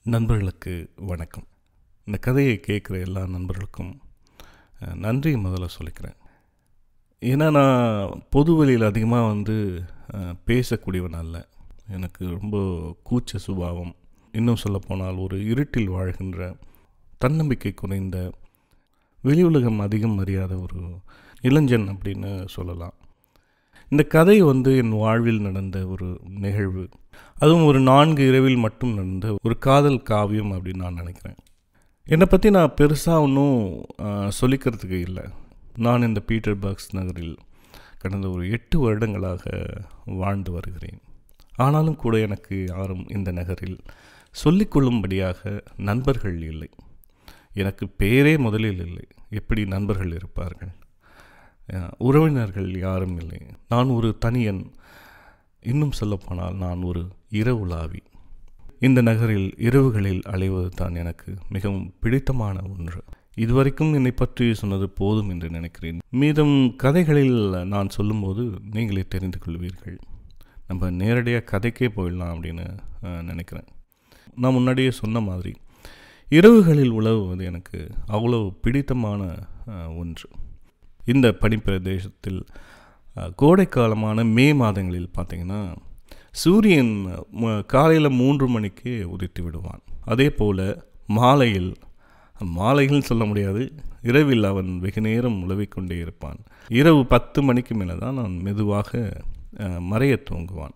நண்பர்களுக்கு வணக்கம் இந்த கதையை கேட்குற எல்லா நண்பர்களுக்கும் அஹ், நன்றி முதல்ல சொல்லிக்கிறேன் ஏன்னா நான் பொது வெளியில் அதிகமாக வந்து அஹ், பேசக்கூடியவன் அல்ல எனக்கு ரொம்ப கூச்ச சுபாவம் இன்னும் சொல்லப்போனால் ஒரு இருட்டில் வாழ்கின்ற தன்னம்பிக்கை குறைந்த வெளி உலகம் அதிகம் அறியாத ஒரு இளைஞன் அப்படின்னு சொல்லலாம் இந்த கதை வந்து என் வாழ்வில் நடந்த ஒரு நிகழ்வு அதுவும் ஒரு நான்கு இரவில் மட்டும் நடந்த ஒரு காதல் காவியம் அப்படின்னு நான் நினைக்கிறேன் என்னை பற்றி நான் பெருசாக ஒன்றும் ஆஹ், சொல்லிக்கிறதுக்கு இல்லை நான் இந்த பீட்டர் பர்க்ஸ் நகரில் கடந்த ஒரு எட்டு வருடங்களாக வாழ்ந்து வருகிறேன் ஆனாலும் கூட எனக்கு யாரும் இந்த நகரில் சொல்லிக்கொள்ளும்படியாக நண்பர்கள் இல்லை எனக்கு பேரே முதலில் இல்லை எப்படி நண்பர்கள் இருப்பார்கள் அஹ், உறவினர்கள் யாரும் இல்லை நான் ஒரு தனியன் இன்னும் சொல்லப்போனால் நான் ஒரு இரவுலாவி இந்த நகரில் இரவுகளில் அலைவது தான் எனக்கு மிகவும் பிடித்தமான ஒன்று இதுவரைக்கும் என்னை பற்றி சொன்னது போதும் என்று நினைக்கிறேன் மீதம் கதைகளில் நான் சொல்லும்போது நீங்களே தெரிந்து கொள்வீர்கள் நம்ம நேரடியாக கதைக்கே போயிடலாம் அப்படின்னு அஹ், நினைக்கிறேன் நான் முன்னாடியே சொன்ன மாதிரி இரவுகளில் உழவுவது எனக்கு அவ்வளோ பிடித்தமான அஹ், ஒன்று இந்த பனிப்பிரதேசத்தில் அஹ், கோடைக்காலமான மே மாதங்களில் பார்த்தீங்கன்னா சூரியன் காலையில் மூன்று மணிக்கு உதித்து விடுவான் அதே போல் மாலையில் மாலையில் சொல்ல முடியாது இரவில் அவன் வெகு நேரம் உழவிக்கொண்டே இருப்பான் இரவு பத்து மணிக்கு மேலே தான் நான் மெதுவாக அஹ், மறையத் துவங்குவான்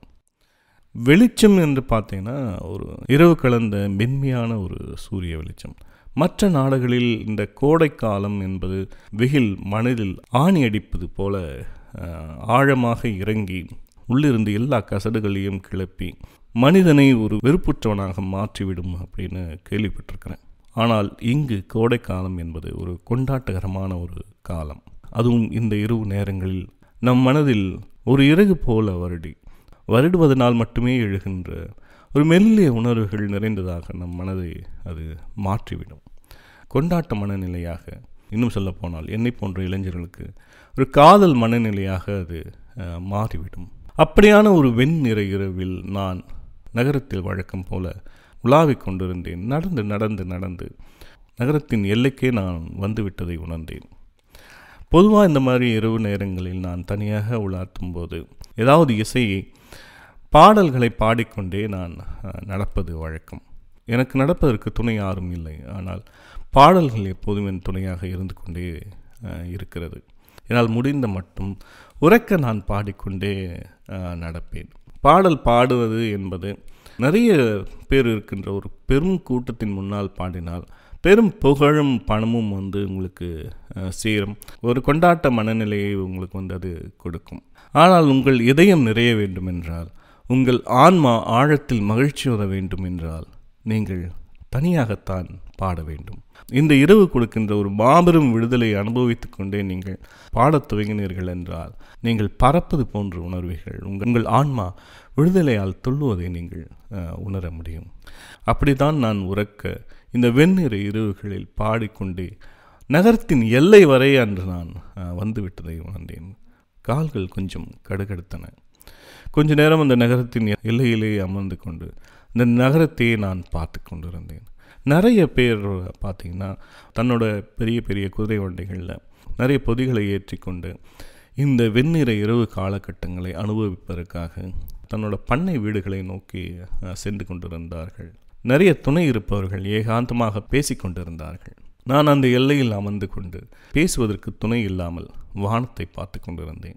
வெளிச்சம் என்று பார்த்தீங்கன்னா ஒரு இரவு கலந்த மென்மையான ஒரு சூரிய வெளிச்சம் மற்ற நாடுகளில் இந்த கோடைக்காலம் என்பது வெயில் மனதில் ஆணி அடிப்பது போல அஹ், ஆழமாக இறங்கி உள்ளிருந்து எல்லா கசடுகளையும் கிளப்பி மனிதனை ஒரு வெறுப்புற்றவனாக மாற்றிவிடும் அப்படின்னு கேள்விப்பட்டிருக்கிறேன் ஆனால் இங்கு கோடைக்காலம் என்பது ஒரு கொண்டாட்டகரமான ஒரு காலம் அதுவும் இந்த இரவு நேரங்களில் நம் மனதில் ஒரு இறகு போல வருடி வருடுவதனால் மட்டுமே எழுகின்ற ஒரு மெல்லிய உணர்வுகள் நிறைந்ததாக நம் மனதை அது மாற்றிவிடும் கொண்டாட்ட மனநிலையாக இன்னும் சொல்லப்போனால் என்னை போன்ற இளைஞர்களுக்கு ஒரு காதல் மனநிலையாக அது அஹ், மாறிவிடும் அப்படியான ஒரு வெண்ணிற இரவில் நான் நகரத்தில் வழக்கம் போல உலாவிக் கொண்டிருந்தேன் நடந்து நடந்து நடந்து நகரத்தின் எல்லைக்கே நான் வந்துவிட்டதை உணர்ந்தேன் பொதுவாக இந்த மாதிரி இரவு நேரங்களில் நான் தனியாக உலாத்தும் போது ஏதாவது இசையை பாடல்களை பாடிக்கொண்டே நான் அஹ், நடப்பது வழக்கம் எனக்கு நடப்பதற்கு துணை யாரும் இல்லை ஆனால் பாடல்கள் எப்போதும் என் துணையாக இருந்து கொண்டே அஹ், இருக்கிறது என்னால் முடிந்த மட்டும் உறக்க நான் பாடிக்கொண்டே அஹ், நடப்பேன் பாடல் பாடுவது என்பது நிறைய பேர் இருக்கின்ற ஒரு பெரும் கூட்டத்தின் முன்னால் பாடினால் பெரும் புகழும் பணமும் வந்து உங்களுக்கு அஹ், சேரும் ஒரு கொண்டாட்ட மனநிலையை உங்களுக்கு வந்து அது கொடுக்கும் ஆனால் உங்கள் இதயம் நிறைய வேண்டுமென்றால் உங்கள் ஆன்மா ஆழத்தில் மகிழ்ச்சி வர வேண்டும் என்றால் நீங்கள் தனியாகத்தான் பாட வேண்டும் இந்த இரவு கொடுக்கின்ற ஒரு மாபெரும் விடுதலை அனுபவித்துக் கொண்டே நீங்கள் பாடத் துவங்கினீர்கள் என்றால் நீங்கள் பறப்பது போன்று உணர்வீர்கள் உங்கள் உங்கள் ஆன்மா விடுதலையால் துள்ளுவதை நீங்கள் அஹ், உணர முடியும் அப்படித்தான் நான் உறக்க இந்த வெண்ணிற இரவுகளில் பாடிக்கொண்டே நகரத்தின் எல்லை வரை அன்று நான் அஹ், வந்துவிட்டதை உணர்ந்தேன் கால்கள் கொஞ்சம் கடுகடுத்தன கொஞ்ச நேரம் அந்த நகரத்தின் எல்லையிலே அமர்ந்து கொண்டு இந்த நகரத்தையே நான் பார்த்து கொண்டிருந்தேன் நிறைய பேர் பார்த்தீங்கன்னா தன்னோட பெரிய பெரிய குதிரை வண்டிகளில் நிறைய பொதிகளை ஏற்றிக்கொண்டு இந்த வெண்ணிற இரவு காலகட்டங்களை அனுபவிப்பதற்காக தன்னோட பண்ணை வீடுகளை நோக்கி அஹ், சென்று கொண்டிருந்தார்கள் நிறைய துணை இருப்பவர்கள் ஏகாந்தமாக பேசிக்கொண்டிருந்தார்கள் நான் அந்த எல்லையில் அமர்ந்து கொண்டு பேசுவதற்கு துணை இல்லாமல் வானத்தை பார்த்து கொண்டிருந்தேன்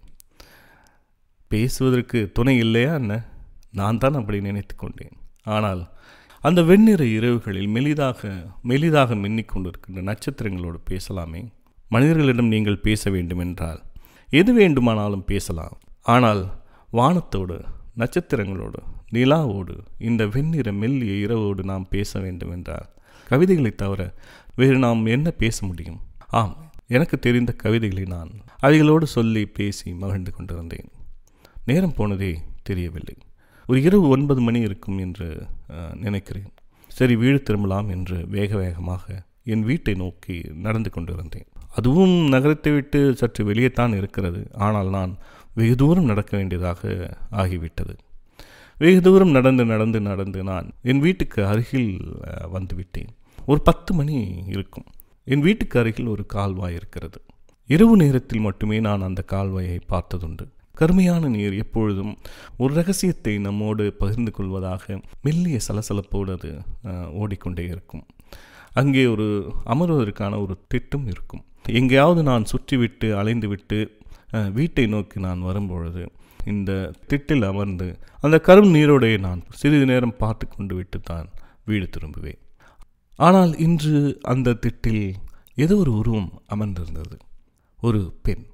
பேசுவதற்கு துணை இல்லையா என்ன நான் தான் அப்படி நினைத்து கொண்டேன் ஆனால் அந்த வெண்ணிற இரவுகளில் மெலிதாக மெலிதாக மின்னிக் கொண்டிருக்கின்ற நட்சத்திரங்களோடு பேசலாமே மனிதர்களிடம் நீங்கள் பேச வேண்டுமென்றால் எது வேண்டுமானாலும் பேசலாம் ஆனால் வானத்தோடு நட்சத்திரங்களோடு நிலாவோடு இந்த வெண்ணிற மெல்லிய இரவோடு நாம் பேச வேண்டுமென்றால் கவிதைகளை தவிர வேறு நாம் என்ன பேச முடியும் ஆம் எனக்கு தெரிந்த கவிதைகளை நான் அவைகளோடு சொல்லி பேசி மகிழ்ந்து கொண்டிருந்தேன் நேரம் போனதே தெரியவில்லை ஒரு இரவு ஒன்பது மணி இருக்கும் என்று அஹ், நினைக்கிறேன் சரி வீடு திரும்பலாம் என்று வேக வேகமாக என் வீட்டை நோக்கி நடந்து கொண்டிருந்தேன் அதுவும் நகரத்தை விட்டு சற்று வெளியே தான் இருக்கிறது ஆனால் நான் வெகு தூரம் நடக்க வேண்டியதாக ஆகிவிட்டது வெகு தூரம் நடந்து நடந்து நடந்து நான் என் வீட்டுக்கு அருகில் அஹ், வந்து விட்டேன் ஒரு பத்து மணி இருக்கும் என் வீட்டுக்கு அருகில் ஒரு கால்வாய் இருக்கிறது இரவு நேரத்தில் மட்டுமே நான் அந்த கால்வாயை பார்த்ததுண்டு கருமையான நீர் எப்பொழுதும் ஒரு ரகசியத்தை நம்மோடு பகிர்ந்து கொள்வதாக மெல்லிய சலசலப்போடு அது அஹ், ஓடிக்கொண்டே இருக்கும் அங்கே ஒரு அமர்வதற்கான ஒரு திட்டம் இருக்கும் எங்கேயாவது நான் சுற்றிவிட்டு அலைந்துவிட்டு அஹ், வீட்டை நோக்கி நான் வரும்பொழுது இந்த திட்டில் அமர்ந்து அந்த கரும் நீரோடையை நான் சிறிது நேரம் பார்த்து கொண்டு விட்டு தான் வீடு திரும்புவேன் ஆனால் இன்று அந்த திட்டில் ஏதோ ஒரு உருவம் அமர்ந்திருந்தது ஒரு பெண்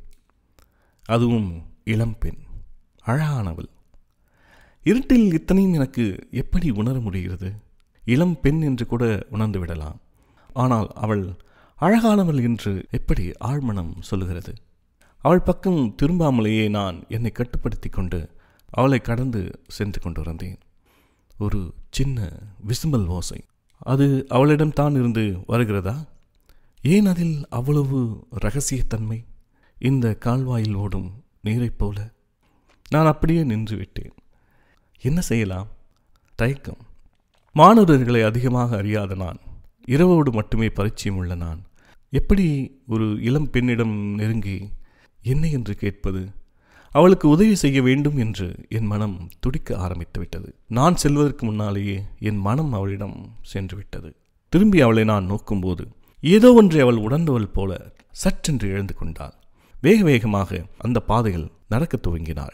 அதுவும் இளம் பெண் அழகானவள் இருட்டில் இத்தனையும் எனக்கு எப்படி உணர முடிகிறது இளம் பெண் என்று கூட உணர்ந்து விடலாம் ஆனால் அவள் அழகானவள் என்று எப்படி ஆழ்மனம் சொல்லுகிறது அவள் பக்கம் திரும்பாமலேயே நான் என்னை கட்டுப்படுத்தி கொண்டு அவளை கடந்து சென்று கொண்டு வந்தேன் ஒரு சின்ன விசும்பல் ஓசை அது அவளிடம் தான் இருந்து வருகிறதா ஏன் அதில் அவ்வளவு ரகசியத்தன்மை இந்த கால்வாயில் ஓடும் நீரைப் போல நான் அப்படியே நின்று விட்டேன் என்ன செய்யலாம் தயக்கம் மாணவர்களை அதிகமாக அறியாத நான் இரவோடு மட்டுமே பரிச்சயம் உள்ள நான் எப்படி ஒரு இளம் பெண்ணிடம் நெருங்கி என்ன என்று கேட்பது அவளுக்கு உதவி செய்ய வேண்டும் என்று என் மனம் துடிக்க ஆரம்பித்து விட்டது நான் செல்வதற்கு முன்னாலேயே என் மனம் அவளிடம் சென்று விட்டது திரும்பி அவளை நான் நோக்கும்போது ஏதோ ஒன்றை அவள் உணர்ந்தவள் போல சற்றென்று எழுந்து கொண்டாள் வேக வேகமாக அந்த பாதையில் நடக்கத் துவங்கினாள்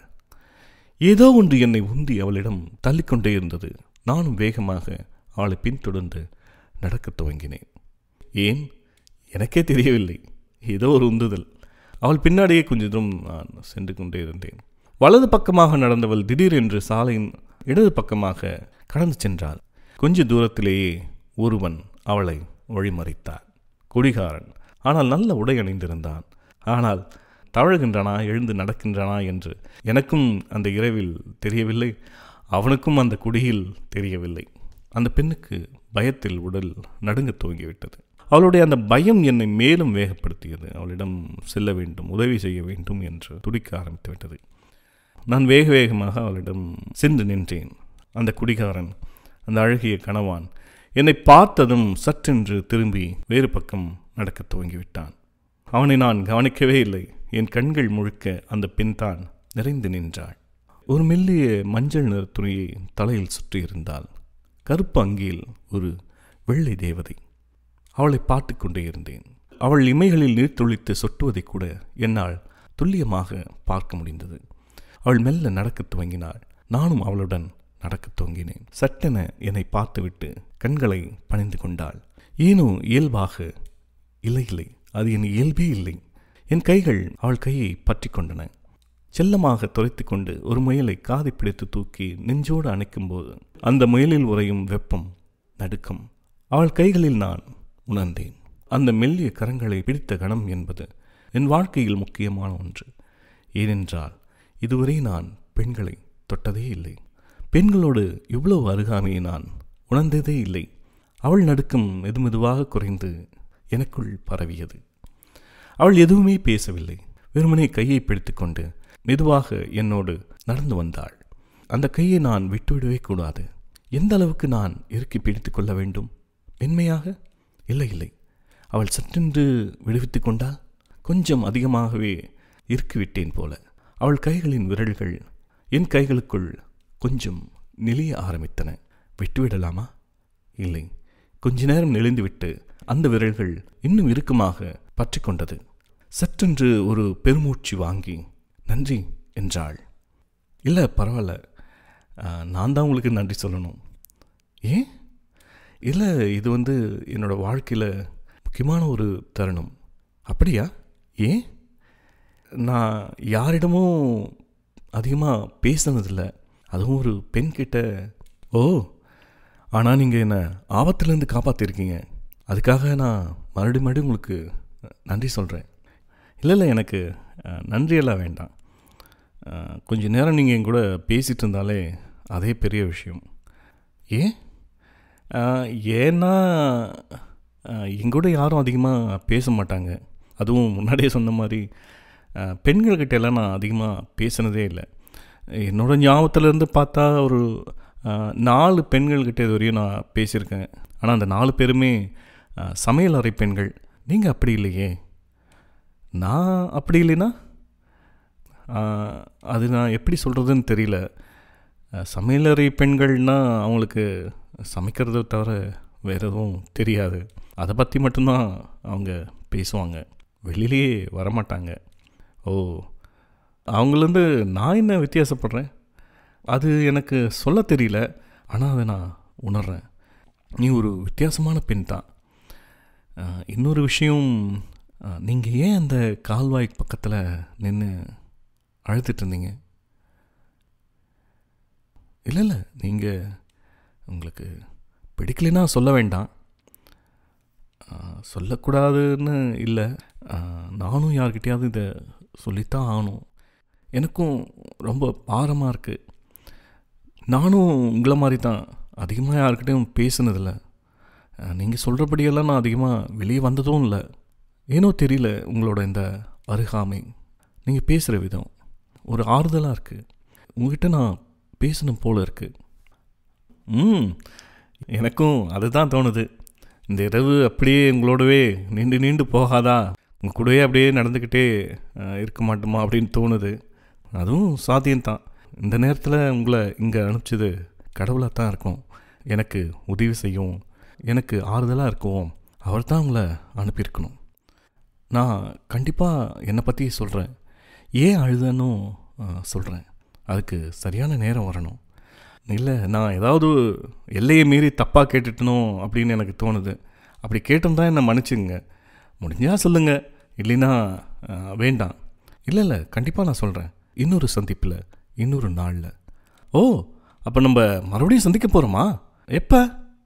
ஏதோ ஒன்று என்னை உந்தி அவளிடம் தள்ளிக்கொண்டே இருந்தது நானும் வேகமாக அவளை பின்தொடர்ந்து நடக்கத் துவங்கினேன் ஏன் எனக்கே தெரியவில்லை ஏதோ ஒரு உந்துதல் அவள் பின்னாடியே கொஞ்ச தூரம் நான் சென்று கொண்டே இருந்தேன் வலது பக்கமாக நடந்தவள் திடீரென்று சாலையின் இடது பக்கமாக கடந்து சென்றாள் கொஞ்ச தூரத்திலேயே ஒருவன் அவளை வழிமறித்தான் குடிகாரன் ஆனால் நல்ல உடை அணிந்திருந்தான் ஆனால் தவழுகின்றனா எழுந்து நடக்கின்றனா என்று எனக்கும் அந்த இரவில் தெரியவில்லை அவனுக்கும் அந்த குடியில் தெரியவில்லை அந்த பெண்ணுக்கு பயத்தில் உடல் நடுங்கத் துவங்கிவிட்டது அவளுடைய அந்த பயம் என்னை மேலும் வேகப்படுத்தியது அவளிடம் செல்ல வேண்டும் உதவி செய்ய வேண்டும் என்று துடிக்க ஆரம்பித்து விட்டது நான் வேக வேகமாக அவளிடம் சென்று நின்றேன் அந்த குடிகாரன் அந்த அழகிய கணவான் என்னை பார்த்ததும் சற்றென்று திரும்பி வேறு பக்கம் நடக்கத் துவங்கிவிட்டான் அவனை நான் கவனிக்கவே இல்லை என் கண்கள் முழுக்க அந்த பெண்தான் நிறைந்து நின்றாள் ஒரு மெல்லிய மஞ்சள் நிற துணியை தலையில் சுற்றியிருந்தாள் கருப்பு அங்கியில் ஒரு வெள்ளை தேவதை அவளை பார்த்து கொண்டே இருந்தேன் அவள் இமைகளில் நீர் துளித்து சொட்டுவதை கூட என்னால் துல்லியமாக பார்க்க முடிந்தது அவள் மெல்ல நடக்கத் துவங்கினாள் நானும் அவளுடன் நடக்கத் துவங்கினேன் சட்டென என்னை பார்த்துவிட்டு கண்களை பணிந்து கொண்டாள் ஏனோ இயல்பாக இல்லை இல்லை அது என் இயல்பே இல்லை என் கைகள் அவள் கையை பற்றி கொண்டன செல்லமாக துரைத்து கொண்டு ஒரு முயலை காதை பிடித்து தூக்கி நெஞ்சோடு அணைக்கும்போது அந்த முயலில் உறையும் வெப்பம் நடுக்கம் அவள் கைகளில் நான் உணர்ந்தேன் அந்த மெல்லிய கரங்களை பிடித்த கணம் என்பது என் வாழ்க்கையில் முக்கியமான ஒன்று ஏனென்றால் இதுவரை நான் பெண்களை தொட்டதே இல்லை பெண்களோடு இவ்வளவு அருகாமையை நான் உணர்ந்ததே இல்லை அவள் நடுக்கம் மெதுமெதுவாக குறைந்து எனக்குள் பரவியது அவள் எதுவுமே பேசவில்லை வெறுமனே கையை பிடித்துக்கொண்டு மெதுவாக என்னோடு நடந்து வந்தாள் அந்த கையை நான் விட்டுவிடவே கூடாது எந்த அளவுக்கு நான் இறுக்கி பிடித்து கொள்ள வேண்டும் மென்மையாக இல்லை இல்லை அவள் சற்றென்று விடுவித்து கொண்டால் கொஞ்சம் அதிகமாகவே இறுக்கிவிட்டேன் போல அவள் கைகளின் விரல்கள் என் கைகளுக்குள் கொஞ்சம் நெளிய ஆரம்பித்தன விட்டுவிடலாமா இல்லை கொஞ்ச நேரம் நெளிந்துவிட்டு அந்த விரல்கள் இன்னும் இறுக்கமாக பற்றி கொண்டது சற்றென்று ஒரு பெருமூச்சு வாங்கி நன்றி என்றாள் இல்லை பரவாயில்ல ஆ, நான் தான் உங்களுக்கு நன்றி சொல்லணும் ஏன் இல்லை இது வந்து என்னோடய வாழ்க்கையில் முக்கியமான ஒரு தருணம் அப்படியா ஏன் நான் யாரிடமும் அதிகமாக பேசினதில்ல அதுவும் ஒரு பெண் கிட்ட ஓ ஆனால் நீங்கள் என்னை ஆபத்துலேருந்து காப்பாற்றிருக்கீங்க அதுக்காக நான் மறுபடியும் மறுபடியும் உங்களுக்கு நன்றி சொல்கிறேன் இல்லை இல்லை எனக்கு அஹ், நன்றியெல்லாம் வேண்டாம் அஹ், கொஞ்ச நேரம் நீங்கள் என் கூட பேசிகிட்டு இருந்தாலே அதே பெரிய விஷயம் ஏன் அஹ், ஏன்னா அஹ், என் கூட யாரும் அதிகமாக பேச மாட்டாங்க அதுவும் முன்னாடியே சொன்ன மாதிரி அஹ், பெண்கள்கிட்ட எல்லாம் நான் அதிகமாக பேசினதே இல்லை என்னோட ஞாபகத்திலேருந்து பார்த்தா ஒரு அஹ், நாலு பெண்கள்கிட்ட இது வரையும் நான் பேசியிருக்கேன் ஆனால் அந்த நாலு பேருமே அஹ், சமையல் அறை பெண்கள் நீங்கள் அப்படி இல்லையே நான் அப்படி இல்லைன்னா அஹ், அது நான் எப்படி சொல்கிறதுன்னு தெரியல அஹ், சமையலறை பெண்கள்னால் அவங்களுக்கு சமைக்கிறத தவிர வேறு எதுவும் தெரியாது அதை பற்றி மட்டும்தான் அவங்க பேசுவாங்க வெளியிலேயே வரமாட்டாங்க ஓ அவங்களேருந்து நான் என்ன வித்தியாசப்படுறேன் அது எனக்கு சொல்ல தெரியல ஆனால் அதை நான் உணர்றேன் நீ ஒரு வித்தியாசமான பெண் தான் அஹ், இன்னொரு விஷயம் நீங்கள் ஏன் அந்த கால்வாய் பக்கத்தில் நின்று அழுதுட்டு இருந்தீங்க இல்லை இல்லை நீங்கள் உங்களுக்கு பிடிக்கலைன்னா சொல்ல வேண்டாம் அஹ், சொல்லக்கூடாதுன்னு இல்லை அஹ், நானும் யார்கிட்டயாவது இதை சொல்லித்தான் ஆகணும் எனக்கும் ரொம்ப பாரமாக இருக்குது நானும் உங்களை மாதிரி தான் அதிகமாக யார்கிட்டையும் பேசுனதில்ல நீங்கள் சொல்கிறபடியெல்லாம் நான் அதிகமாக வெளியே வந்ததும் இல்லை ஏனோ தெரியல உங்களோட இந்த அருகாமை நீங்கள் பேசுகிற விதம் ஒரு ஆறுதலாக இருக்குது உங்ககிட்ட நான் பேசணும் போல இருக்குது ம் எனக்கும் அதுதான் தோணுது இந்த இரவு அப்படியே உங்களோடவே நீண்டு நீண்டு போகாதா உங்கள் கூடவே அப்படியே நடந்துக்கிட்டே அஹ், இருக்க மாட்டோமா அப்படின்னு தோணுது அதுவும் சாத்தியம்தான் இந்த நேரத்தில் உங்களை இங்கே அனுப்பிச்சது கடவுளாக தான் இருக்கும் எனக்கு உதவி செய்யும் எனக்கு ஆறுதலாக இருக்கும் அவர் தான் உங்களை அனுப்பியிருக்கணும் நான் கண்டிப்பாக என்னை பற்றி சொல்கிறேன் ஏன் அழுதன்னு சொல்கிறேன் அதுக்கு சரியான நேரம் வரணும் இல்லை நான் ஏதாவது எல்லையை மீறி தப்பாக கேட்டுட்டனோ அப்படின்னு எனக்கு தோணுது அப்படி கேட்டிருந்தா என்னை மன்னிச்சுங்க முடிஞ்சால் சொல்லுங்கள் இல்லைன்னா அஹ், வேண்டாம் இல்லை இல்லை கண்டிப்பாக நான் சொல்கிறேன் இன்னொரு சந்திப்பில் இன்னொரு நாளில் ஓ அப்போ நம்ம மறுபடியும் சந்திக்க போகிறோமா எப்போ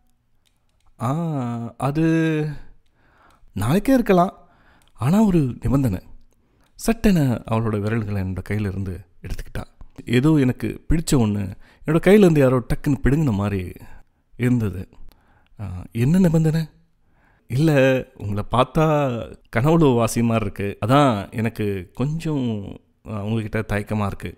ஆ அது நாளைக்கே இருக்கலாம் ஆனால் ஒரு நிபந்தனை சட்டென அவளோட விரல்களை என்னோட கையிலிருந்து எடுத்துக்கிட்டா ஏதோ எனக்கு பிடிச்ச ஒன்று என்னோட கையிலேருந்து யாரோ டக்குன்னு பிடுங்கின மாதிரி இருந்தது ஆ, என்ன நிபந்தனை இல்லை உங்களை பார்த்தா கனவுல வாசி மாதிரி இருக்குது அதான் எனக்கு கொஞ்சம் ஆ, உங்ககிட்ட தயக்கமாக இருக்குது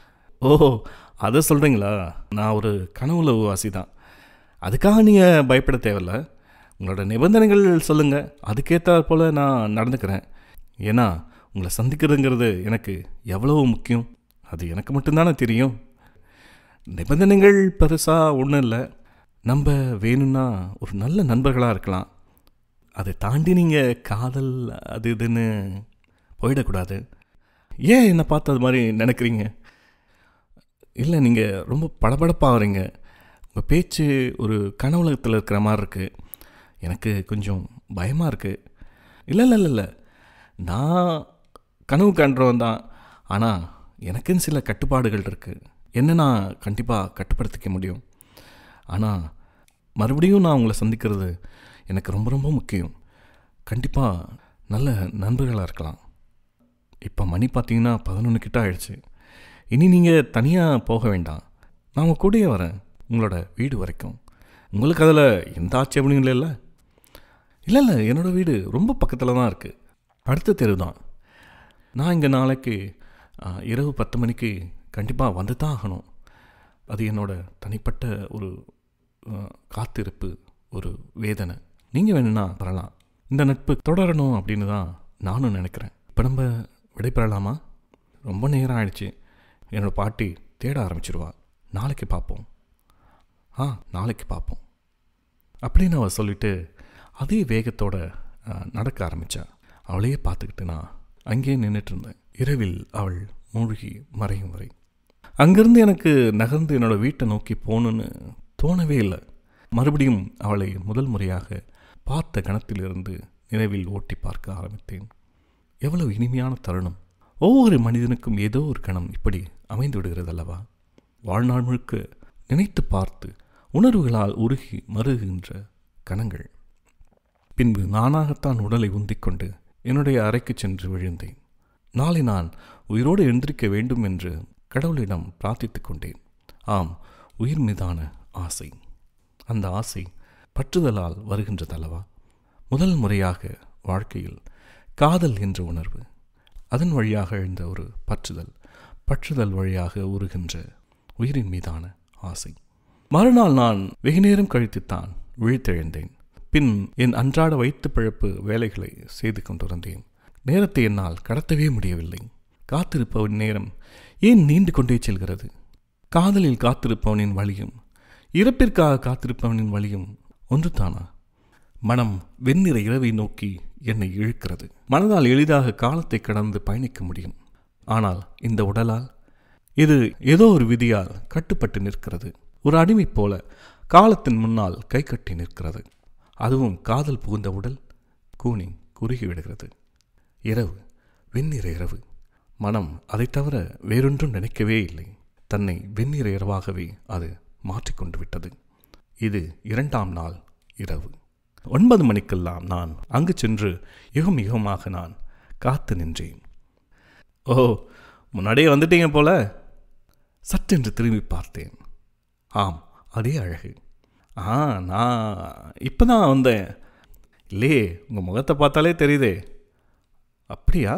ஓ அதை சொல்கிறீங்களா நான் ஒரு கனவுல வாசி தான் அதுக்காக நீங்கள் பயப்பட தேவையில்ல உங்களோட நிபந்தனைகள் சொல்லுங்கள் அதுக்கேற்ற போல் நான் நடந்துக்கிறேன் ஏன்னா உங்களை சந்திக்கிறதுங்கிறது எனக்கு எவ்வளவு முக்கியம் அது எனக்கு மட்டும்தானே தெரியும் நிபந்தனைகள் பெருசாக ஒன்றும் இல்லை நம்ம வேணும்னா ஒரு நல்ல நண்பர்களாக இருக்கலாம் அதை தாண்டி நீங்கள் காதல் அது இதுன்னு போயிடக்கூடாது ஏன் என்னை பார்த்து அது மாதிரி நினைக்கிறீங்க இல்லை நீங்கள் ரொம்ப படபடப்பாகிறீங்க உங்கள் பேச்சு ஒரு கனவுலகத்தில் இருக்கிற மாதிரி இருக்குது எனக்கு கொஞ்சம் பயமாக இருக்குது இல்லை இல்லை இல்லை இல்லை நான் கனவு காண்றவன் தான் ஆனால் எனக்குன்னு சில கட்டுப்பாடுகள் இருக்குது என்ன நான் கண்டிப்பாக கட்டுப்படுத்திக்க முடியும் ஆனால் மறுபடியும் நான் உங்களை சந்திக்கிறது எனக்கு ரொம்ப ரொம்ப முக்கியம் கண்டிப்பாக நல்ல நண்பர்களாக இருக்கலாம் இப்போ மணி பார்த்தீங்கன்னா பதினொன்று கிட்ட ஆயிடுச்சு இனி நீங்கள் தனியாக போக வேண்டாம் நான் உங்கள் கூடயே வரேன் உங்களோட வீடு வரைக்கும் உங்களுக்கு அதில் எந்த ஆட்சேபனையும் இல்லைல்ல இல்லை இல்லை என்னோடய வீடு ரொம்ப பக்கத்தில் தான் இருக்குது அடுத்த தெரு தான் நான் இங்கே நாளைக்கு ஆ, இரவு பத்து மணிக்கு கண்டிப்பாக வந்து தான் ஆகணும் அது என்னோட தனிப்பட்ட ஒரு ஆ, காத்திருப்பு ஒரு வேதனை நீங்கள் வேணும்னா வரலாம் இந்த நட்பு தொடரணும் அப்படின்னு தான் நானும் நினைக்கிறேன் இப்போ நம்ம விடைபெறலாமா ரொம்ப நேரம் ஆயிடுச்சு என்னோடய பாட்டி தேட ஆரம்பிச்சிருவா நாளைக்கு பார்ப்போம் ஆ நாளைக்கு பார்ப்போம் அப்படின்னு அவள் சொல்லிட்டு அதே வேகத்தோட ஆ, நடக்க ஆரம்பித்தா அவளையே பார்த்துக்கிட்டு நான் அங்கேயே நின்றுட்டு இருந்தேன் இரவில் அவள் மூழ்கி மறையும் வரை அங்கேருந்து எனக்கு நகர்ந்து என்னோட வீட்டை நோக்கி போகணுன்னு தோணவே இல்லை மறுபடியும் அவளை முதல் முறையாக பார்த்த கணத்திலிருந்து நினைவில் ஓட்டி பார்க்க ஆரம்பித்தேன் எவ்வளவு இனிமையான தருணம் ஒவ்வொரு மனிதனுக்கும் ஏதோ ஒரு கணம் இப்படி அமைந்து விடுகிறது அல்லவா வாழ்நாள் முழுக்க நினைத்து பார்த்து உணர்வுகளால் உருகி மருகுகின்ற கணங்கள் பின்பு நானாகத்தான் உடலை உந்திக்கொண்டு என்னுடைய அறைக்கு சென்று விழுந்தேன் நாளை நான் உயிரோடு எழுந்திருக்க வேண்டும் என்று கடவுளிடம் பிரார்த்தித்துக் கொண்டேன் ஆம் உயிர் மீதான ஆசை அந்த ஆசை பற்றுதலால் வருகின்றதல்லவா முதல் முறையாக வாழ்க்கையில் காதல் என்ற உணர்வு அதன் வழியாக எழுந்த ஒரு பற்றுதல் பற்றுதல் வழியாக உருகின்ற உயிரின் மீதான ஆசை மறுநாள் நான் வெகு நேரம் கழித்துத்தான் விழித்தெழுந்தேன் பின் என் அன்றாட வயிற்று பிழப்பு வேலைகளை செய்து கொண்டிருந்தேன் நேரத்தை என்னால் கடத்தவே முடியவில்லை காத்திருப்பவன் நேரம் ஏன் நீண்டு கொண்டே செல்கிறது காதலில் காத்திருப்பவனின் வழியும் இறப்பிற்காக காத்திருப்பவனின் வழியும் ஒன்றுதானா மனம் வெண்ணிற இரவை நோக்கி என்னை இழுக்கிறது மனதால் எளிதாக காலத்தை கடந்து பயணிக்க முடியும் ஆனால் இந்த உடலால் இது ஏதோ ஒரு விதியால் கட்டுப்பட்டு நிற்கிறது ஒரு அடிமை போல காலத்தின் முன்னால் கை கட்டி நிற்கிறது அதுவும் காதல் புகுந்த உடல் கூனி குறுகி விடுகிறது இரவு வெண்ணிற இரவு மனம் அதை தவிர வேறொன்றும் நினைக்கவே இல்லை தன்னை வெண்ணிற இரவாகவே அது மாற்றிக்கொண்டு விட்டது இது இரண்டாம் நாள் இரவு ஒன்பது மணிக்கெல்லாம் நான் அங்கு சென்று யுகம் யுகமாக நான் காத்து நின்றேன் ஓ முன்னாடியே வந்துட்டீங்க போல சட்டென்று திரும்பி பார்த்தேன் ஆம் அதே அழகு ஆ நான் இப்போ தான் வந்தேன் இல்லையே உங்கள் முகத்தை பார்த்தாலே தெரியுதே அப்படியா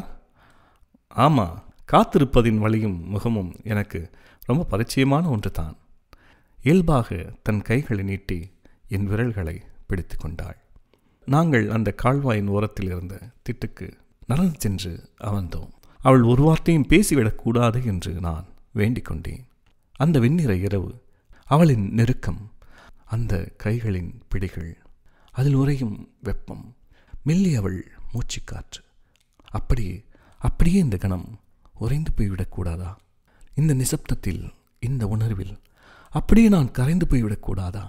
ஆமாம் காத்திருப்பதின் வழியும் முகமும் எனக்கு ரொம்ப பரிச்சயமான ஒன்று தான் இயல்பாக தன் கைகளை நீட்டி என் விரல்களை பிடித்து கொண்டாள் நாங்கள் அந்த கால்வாயின் ஓரத்தில் இருந்த திட்டுக்கு நடந்து சென்று அமர்ந்தோம் அவள் ஒரு வார்த்தையும் பேசிவிடக்கூடாது என்று நான் வேண்டிக் கொண்டேன் அந்த வெண்ணிற இரவு அவளின் நெருக்கம் அந்த கைகளின் பிடிகள் அதில் உறையும் வெப்பம் மெல்லி அவள் மூச்சுக்காற்று அப்படியே அப்படியே இந்த கணம் உறைந்து போய்விடக்கூடாதா இந்த நிசப்தத்தில் இந்த உணர்வில் அப்படியே நான் கரைந்து போய்விடக்கூடாதா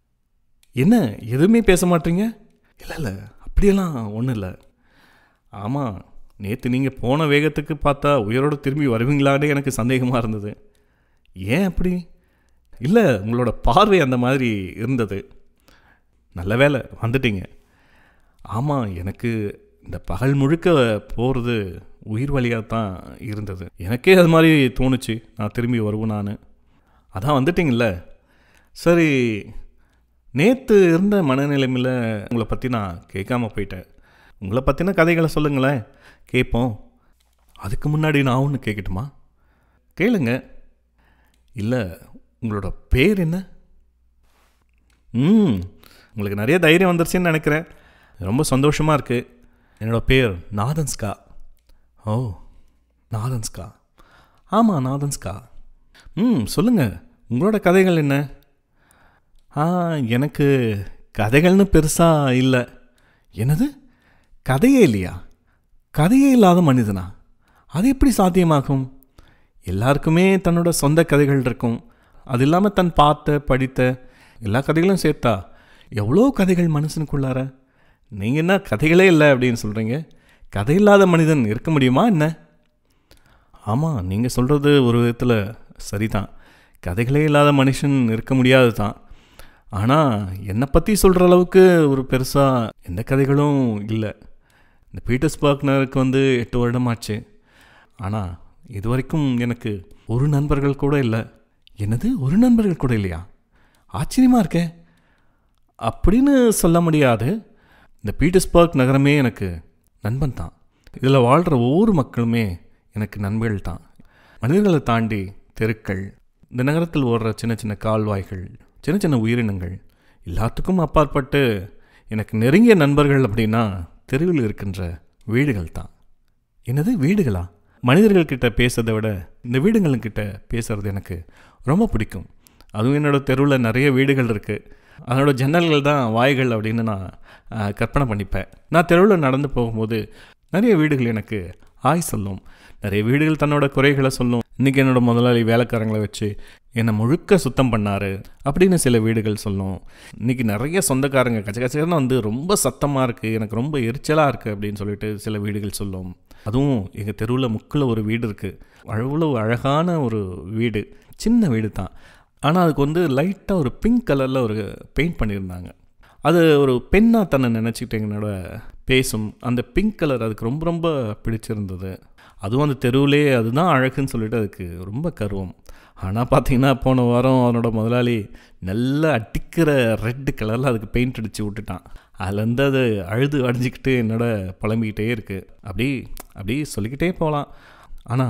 என்ன எதுவுமே பேச மாட்டீங்க இல்லை இல்லை அப்படியெல்லாம் ஒன்றும் இல்லை ஆமாம் நேற்று நீங்கள் போன வேகத்துக்கு பார்த்தா உயிரோடு திரும்பி வருவீங்களான்னு எனக்கு சந்தேகமாக இருந்தது ஏன் அப்படி இல்லை உங்களோட பார்வை அந்த மாதிரி இருந்தது நல்ல வேலை வந்துட்டீங்க ஆமாம் எனக்கு இந்த பகல் முழுக்க போகிறது உயிர் வழியாக தான் இருந்தது எனக்கே அது மாதிரி தோணுச்சு நான் திரும்பி வருவேன் நான் அதான் வந்துட்டிங்கல்ல சரி நேற்று இருந்த மனநிலைமையில் உங்களை பற்றி நான் கேட்காம போயிட்டேன் உங்களை பற்றின கதைகளை சொல்லுங்களேன் கேட்போம் அதுக்கு முன்னாடி நான் ஒன்று கேட்கட்டுமா கேளுங்க இல்லை உங்களோட பேர் என்ன ம் உங்களுக்கு நிறைய தைரியம் வந்துருச்சுன்னு நினைக்கிறேன் ரொம்ப சந்தோஷமாக இருக்குது என்னோடய பேர் நாதன்ஸ்கா ஓ நாதன்ஸ்கா ஆமாம் நாதன்ஸ்கா ம் சொல்லுங்கள் உங்களோட கதைகள் என்ன ஆ எனக்கு கதைகள்னு பெருசாக இல்லை என்னது கதையே இல்லையா கதையே இல்லாத மனிதனா அது எப்படி சாத்தியமாகும் எல்லாருக்குமே தன்னோட சொந்த கதைகள் இருக்கும் அது இல்லாமல் தன் பார்த்த படித்த எல்லா கதைகளும் சேர்த்தா எவ்வளோ கதைகள் மனுஷனுக்குள்ளார நீங்கள் என்ன கதைகளே இல்லை அப்படின்னு சொல்கிறீங்க கதை இல்லாத மனிதன் இருக்க முடியுமா என்ன ஆமாம் நீங்கள் சொல்கிறது ஒரு விதத்தில் சரிதான் கதைகளே இல்லாத மனுஷன் இருக்க முடியாது தான் ஆனால் என்னை பற்றி சொல்கிற அளவுக்கு ஒரு பெருசாக எந்த கதைகளும் இல்லை இந்த பீட்டர்ஸ்பர்க்னருக்கு வந்து எட்டு வருடமாச்சு ஆனால் இது வரைக்கும் எனக்கு ஒரு நண்பர்கள் கூட இல்லை என்னது ஒரு நண்பர்கள் கூட இல்லையா ஆச்சரியமாக இருக்கே அப்படின்னு சொல்ல முடியாது இந்த பீட்டர்ஸ்பர்க் நகரமே எனக்கு நண்பன் தான் இதில் வாழ்கிற ஒவ்வொரு மக்களுமே எனக்கு நண்பர்கள் தான் மனிதர்களை தாண்டி தெருக்கள் இந்த நகரத்தில் ஓடுற சின்ன சின்ன கால்வாய்கள் சின்ன சின்ன உயிரினங்கள் எல்லாத்துக்கும் அப்பாற்பட்டு எனக்கு நெருங்கிய நண்பர்கள் அப்படின்னா தெருவில் இருக்கின்ற வீடுகள் தான் என்னது வீடுகளா மனிதர்கள்கிட்ட பேசுறதை விட இந்த வீடுங்கள்கிட்ட பேசுகிறது எனக்கு ரொம்ப பிடிக்கும் அதுவும் என்னோடய தெருவில் நிறைய வீடுகள் இருக்குது அதனோட ஜன்னல்கள் தான் வாய்கள் அப்படின்னு நான் கற்பனை பண்ணிப்பேன் நான் தெருவில் நடந்து போகும்போது நிறைய வீடுகள் எனக்கு ஆய் சொல்லும் நிறைய வீடுகள் தன்னோட குறைகளை சொல்லும் இன்றைக்கி என்னோடய முதலாளி வேலைக்காரங்களை வச்சு என்னை முழுக்க சுத்தம் பண்ணார் அப்படின்னு சில வீடுகள் சொல்லும் இன்றைக்கி நிறைய சொந்தக்காரங்க கச்ச கச்சன்னு வந்து ரொம்ப சத்தமாக இருக்குது எனக்கு ரொம்ப எரிச்சலாக இருக்குது அப்படின்னு சொல்லிட்டு சில வீடுகள் சொல்லும் அதுவும் எங்கள் தெருவில் முக்கில் ஒரு வீடு இருக்குது அவ்வளோ அழகான ஒரு வீடு சின்ன வீடு தான் ஆனால் அதுக்கு வந்து லைட்டாக ஒரு பிங்க் கலரில் ஒரு பெயிண்ட் பண்ணியிருந்தாங்க அது ஒரு பெண்ணாக தன்னை நினச்சிக்கிட்டு என்னோட பேசும் அந்த பிங்க் கலர் அதுக்கு ரொம்ப ரொம்ப பிடிச்சிருந்தது அதுவும் அந்த தெருவிலே அதுதான் அழகுன்னு சொல்லிட்டு அதுக்கு ரொம்ப கருவம் ஆனால் பார்த்தீங்கன்னா போன வாரம் அவனோட முதலாளி நல்லா அடிக்கிற ரெட்டு கலரில் அதுக்கு பெயிண்ட் அடித்து விட்டுட்டான் அதுலேருந்து அது அழுது அடிஞ்சிக்கிட்டு என்னோட புலம்பிக்கிட்டே இருக்குது அப்படி அப்படி சொல்லிக்கிட்டே போகலாம் ஆனால்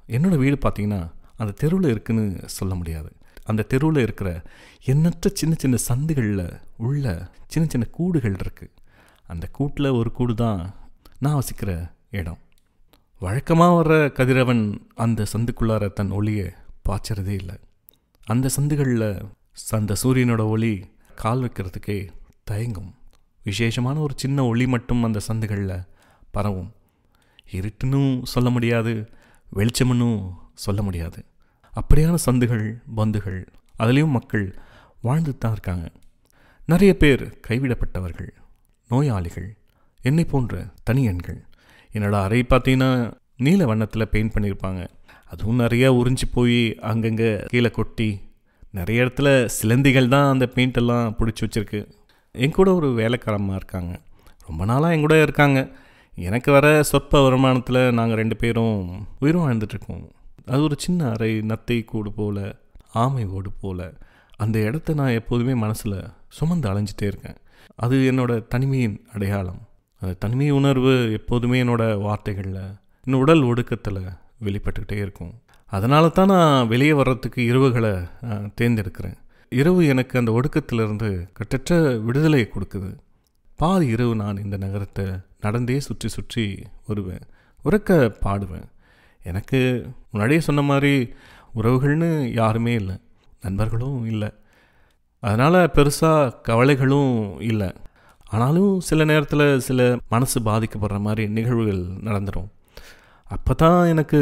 என்னோடய வீடு பார்த்திங்கன்னா அந்த தெருவில் இருக்குன்னு சொல்ல முடியாது அந்த தெருவில் இருக்கிற எண்ணற்ற சின்ன சின்ன சந்துகளில் உள்ள சின்ன சின்ன கூடுகள் இருக்குது அந்த கூட்டில் ஒரு கூடு தான் நான் வசிக்கிற இடம் வழக்கமாக வர்ற கதிரவன் அந்த சந்துக்குள்ளார தன் ஒளியை பாய்ச்சறதே இல்லை அந்த சந்துகளில் அந்த சூரியனோட ஒளி கால் வைக்கிறதுக்கே தயங்கும் விசேஷமான ஒரு சின்ன ஒளி மட்டும் அந்த சந்துகளில் பரவும் இருட்டுன்னும் சொல்ல முடியாது வெளிச்சம்னும் சொல்ல முடியாது அப்படியான சந்துகள் பந்துகள் அதுலேயும் மக்கள் வாழ்ந்து தான் இருக்காங்க நிறைய பேர் கைவிடப்பட்டவர்கள் நோயாளிகள் என்னை போன்ற தனியன்கள் என்னோட அறை பார்த்தீங்கன்னா நீல வண்ணத்தில் பெயிண்ட் பண்ணியிருப்பாங்க அதுவும் நிறையா உறிஞ்சி போய் அங்கங்கே கீழே கொட்டி நிறைய இடத்துல சிலந்திகள் தான் அந்த பெயிண்டெல்லாம் பிடிச்சி வச்சுருக்கு என் கூட ஒரு வேலைக்காரமாக இருக்காங்க ரொம்ப நாளாக என் கூட இருக்காங்க எனக்கு வர சொற்ப வருமானத்தில் நாங்கள் ரெண்டு பேரும் உயிரும் வாழ்ந்துட்டுருக்கோம் அது ஒரு சின்ன அறை நத்தை கூடு போல் ஆமை ஓடு போல் அந்த இடத்த நான் எப்போதுமே மனசில் சுமந்து அலைஞ்சிட்டே இருக்கேன் அது என்னோடய தனிமையின் அடையாளம் அந்த தனிமை உணர்வு எப்போதுமே என்னோடய வார்த்தைகளில் இன்னும் உடல் ஒடுக்கத்தில் வெளிப்பட்டுக்கிட்டே இருக்கும் அதனால தான் நான் வெளியே வர்றதுக்கு இரவுகளை தேர்ந்தெடுக்கிறேன் இரவு எனக்கு அந்த ஒடுக்கத்திலிருந்து கட்டற்ற விடுதலையை கொடுக்குது பாதி இரவு நான் இந்த நகரத்தை நடந்தே சுற்றி சுற்றி வருவேன் உறக்க பாடுவேன் எனக்கு முன்னாடியே சொன்ன மாதிரி உறவுகள்னு யாருமே இல்லை நண்பர்களும் இல்லை அதனால் பெருசாக கவலைகளும் இல்லை ஆனாலும் சில நேரத்தில் சில மனசு பாதிக்கப்படுற மாதிரி நிகழ்வுகள் நடந்துடும் அப்போ தான் எனக்கு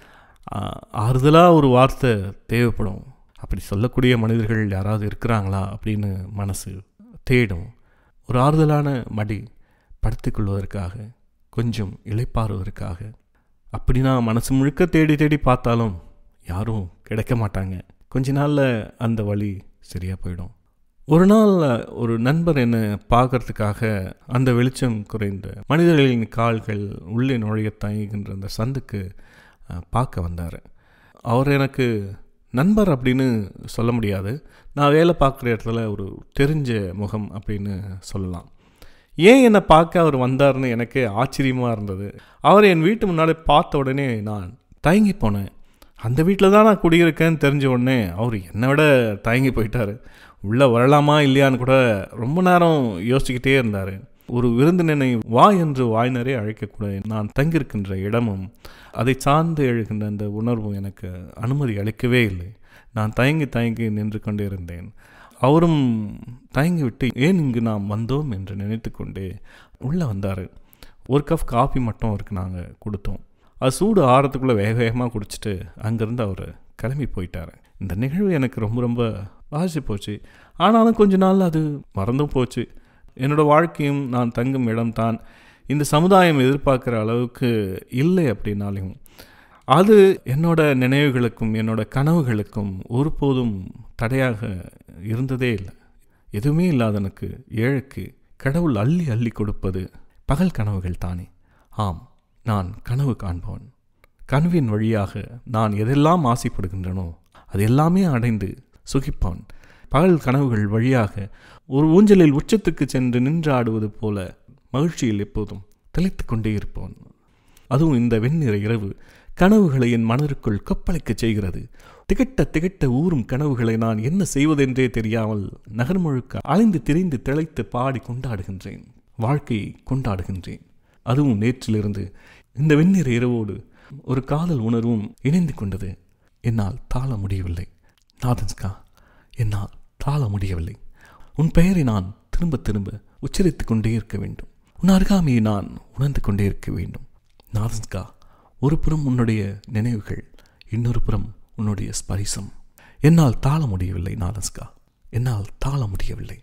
ஆறுதலாக ஒரு வார்த்தை தேவைப்படும் அப்படி சொல்லக்கூடிய மனிதர்கள் யாராவது இருக்கிறாங்களா அப்படின்னு மனசு தேடும் ஒரு ஆறுதலான மடி படுத்துக்கொள்வதற்காக கொஞ்சம் இழைப்பாறுவதற்காக அப்படி நான் மனசு முழுக்க தேடி தேடி பார்த்தாலும் யாரும் கிடைக்க மாட்டாங்க கொஞ்ச நாளில் அந்த வழி சரியாக போயிடும் ஒரு நாள் ஒரு நண்பர் என்னை பார்க்கறதுக்காக அந்த வெளிச்சம் குறைந்த மனிதர்களின் கால்கள் உள்ளே நுழைய தயங்குகின்ற அந்த சந்துக்கு பார்க்க வந்தார் அவர் எனக்கு நண்பர் அப்படின்னு சொல்ல முடியாது நான் வேலை பார்க்குற இடத்துல ஒரு தெரிஞ்ச முகம் அப்படின்னு சொல்லலாம் ஏன் என்னை பார்க்க அவர் வந்தார்னு எனக்கு ஆச்சரியமாக இருந்தது அவர் என் வீட்டு முன்னாடி பார்த்த உடனே நான் தயங்கி போனேன் அந்த வீட்டில் தான் நான் குடியிருக்கேன்னு தெரிஞ்ச உடனே அவர் என்னை விட தயங்கி போயிட்டார் உள்ளே வரலாமா இல்லையான்னு கூட ரொம்ப நேரம் யோசிச்சுக்கிட்டே இருந்தார் ஒரு விருந்தினனை வா என்று வாய்னரே அழைக்கக்கூட நான் தங்கியிருக்கின்ற இடமும் அதை சார்ந்து எழுகின்ற அந்த உணர்வும் எனக்கு அனுமதி அளிக்கவே இல்லை நான் தயங்கி தயங்கி நின்று கொண்டே இருந்தேன் அவரும் தயங்கி விட்டு ஏன் இங்கு நாம் வந்தோம் என்று நினைத்து கொண்டே உள்ளே வந்தார் ஒரு கப் காஃபி மட்டும் அவருக்கு நாங்கள் கொடுத்தோம் அது சூடு ஆறத்துக்குள்ளே வேக வேகமாக குடிச்சிட்டு அங்கேருந்து அவர் கிளம்பி போயிட்டார் இந்த நிகழ்வு எனக்கு ரொம்ப ரொம்ப பாதிச்சு போச்சு ஆனாலும் கொஞ்ச நாள் அது மறந்தும் போச்சு என்னோடய வாழ்க்கையும் நான் தங்கும் இடம்தான் இந்த சமுதாயம் எதிர்பார்க்குற அளவுக்கு இல்லை அப்படின்னாலையும் அது என்னோட நினைவுகளுக்கும் என்னோட கனவுகளுக்கும் ஒருபோதும் தடையாக இருந்ததே இல்லை எதுவுமே இல்லாதனுக்கு ஏழைக்கு கடவுள் அள்ளி அள்ளி கொடுப்பது பகல் கனவுகள் தானே ஆம் நான் கனவு காண்பவன் கனவின் வழியாக நான் எதெல்லாம் ஆசைப்படுகின்றனோ அது எல்லாமே அடைந்து சுகிப்பான் பகல் கனவுகள் வழியாக ஒரு ஊஞ்சலில் உச்சத்துக்கு சென்று நின்று ஆடுவது போல மகிழ்ச்சியில் எப்போதும் தெளித்து கொண்டே இருப்பவன் அதுவும் இந்த வெண்ணிற இரவு கனவுகளை என் மனதிற்குள் கொப்பளிக்கச் செய்கிறது திகட்ட திகட்ட ஊறும் கனவுகளை நான் என்ன செய்வதென்றே தெரியாமல் நகர் முழுக்க அலைந்து திரிந்து திளைத்து பாடி கொண்டாடுகின்றேன் வாழ்க்கையை கொண்டாடுகின்றேன் அதுவும் நேற்றிலிருந்து இந்த வெண்ணிற இரவோடு ஒரு காதல் உணர்வும் இணைந்து கொண்டது என்னால் தாழ முடியவில்லை நாதன்ஸ்கா என்னால் தாழ முடியவில்லை உன் பெயரை நான் திரும்ப திரும்ப உச்சரித்து கொண்டே இருக்க வேண்டும் உன் அருகாமையை நான் உணர்ந்து கொண்டே இருக்க வேண்டும் நாதன்ஸ்கா ஒரு புறம் உன்னுடைய நினைவுகள் இன்னொரு புறம் உன்னுடைய ஸ்பரிசம் என்னால் தாழ முடியவில்லை நாதன்ஸ்கா என்னால் தாழ முடியவில்லை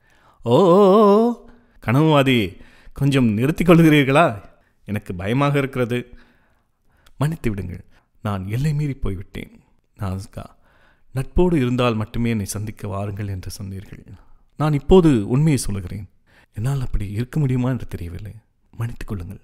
ஓ கனவுவாதி கொஞ்சம் நிறுத்திக் கொள்கிறீர்களா எனக்கு பயமாக இருக்கிறது மன்னித்து விடுங்கள் நான் எல்லை மீறி போய்விட்டேன் நாஸ்கா நட்போடு இருந்தால் மட்டுமே என்னை சந்திக்க வாருங்கள் என்று சொன்னீர்கள் நான் இப்போது உண்மையை சொல்லுகிறேன் என்னால் அப்படி இருக்க முடியுமா என்று தெரியவில்லை மன்னித்துக் கொள்ளுங்கள்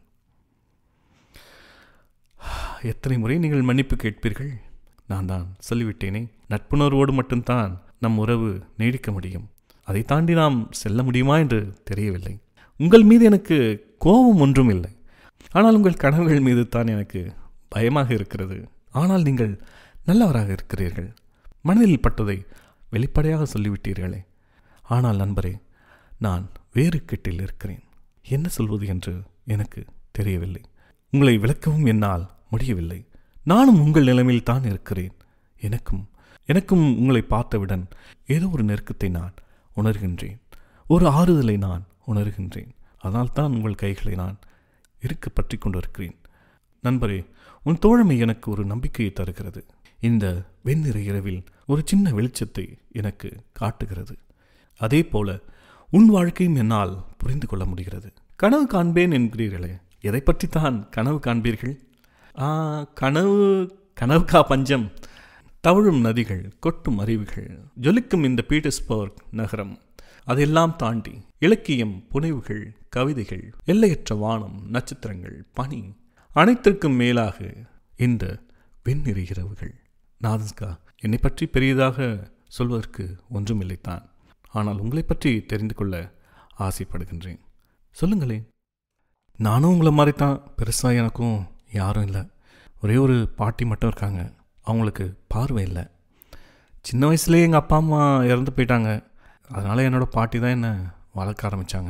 எத்தனை முறை நீங்கள் மன்னிப்பு கேட்பீர்கள் நான் தான் சொல்லிவிட்டேனே நட்புணர்வோடு மட்டும்தான் நம் உறவு நீடிக்க முடியும் அதை தாண்டி நாம் செல்ல முடியுமா என்று தெரியவில்லை உங்கள் மீது எனக்கு கோபம் ஒன்றும் இல்லை ஆனால் உங்கள் கனவுகள் மீது தான் எனக்கு பயமாக இருக்கிறது ஆனால் நீங்கள் நல்லவராக இருக்கிறீர்கள் மனதில் பட்டதை வெளிப்படையாக சொல்லிவிட்டீர்களே ஆனால் நண்பரே நான் வேறு கெட்டில் இருக்கிறேன் என்ன சொல்வது என்று எனக்கு தெரியவில்லை உங்களை விளக்கவும் என்னால் முடியவில்லை நானும் உங்கள் நிலைமையில் தான் இருக்கிறேன் எனக்கும் எனக்கும் உங்களை பார்த்தவுடன் ஏதோ ஒரு நெருக்கத்தை நான் உணர்கின்றேன் ஒரு ஆறுதலை நான் உணர்கின்றேன் அதனால் தான் உங்கள் கைகளை நான் இருக்க பற்றி கொண்டிருக்கிறேன் நண்பரே உன் தோழமை எனக்கு ஒரு நம்பிக்கையை தருகிறது இந்த வெண்ணிற இரவில் ஒரு சின்ன வெளிச்சத்தை எனக்கு காட்டுகிறது அதே போல உன் வாழ்க்கையும் என்னால் புரிந்து கொள்ள முடிகிறது கனவு காண்பேன் என்கிறீர்களே எதை பற்றித்தான் கனவு காண்பீர்கள் ஆ, கனவு கனவுக்கா பஞ்சம் தவழும் நதிகள் கொட்டும் அருவிகள் ஜொலிக்கும் இந்த பீட்டர்ஸ்பர்க் நகரம் அதெல்லாம் தாண்டி இலக்கியம் புனைவுகள் கவிதைகள் எல்லையற்ற வானம் நட்சத்திரங்கள் பனி அனைத்திற்கும் மேலாக இந்த வெண்ணிற இரவுகள் நாதன்ஸ்கா என்னை பற்றி பெரியதாக சொல்வதற்கு ஒன்றுமில்லைத்தான் ஆனால் உங்களை பற்றி தெரிந்து கொள்ள ஆசைப்படுகின்றேன் சொல்லுங்களேன் நானும் உங்களை மாதிரி தான் பெருசாக எனக்கும் யாரும் இல்லை ஒரே ஒரு பாட்டி மட்டும் இருக்காங்க அவங்களுக்கு பார்வை இல்லை சின்ன வயசுலேயே எங்கள் அப்பா அம்மா இறந்து போயிட்டாங்க அதனால் என்னோடய பாட்டி தான் என்னை வளர்க்க ஆரம்பித்தாங்க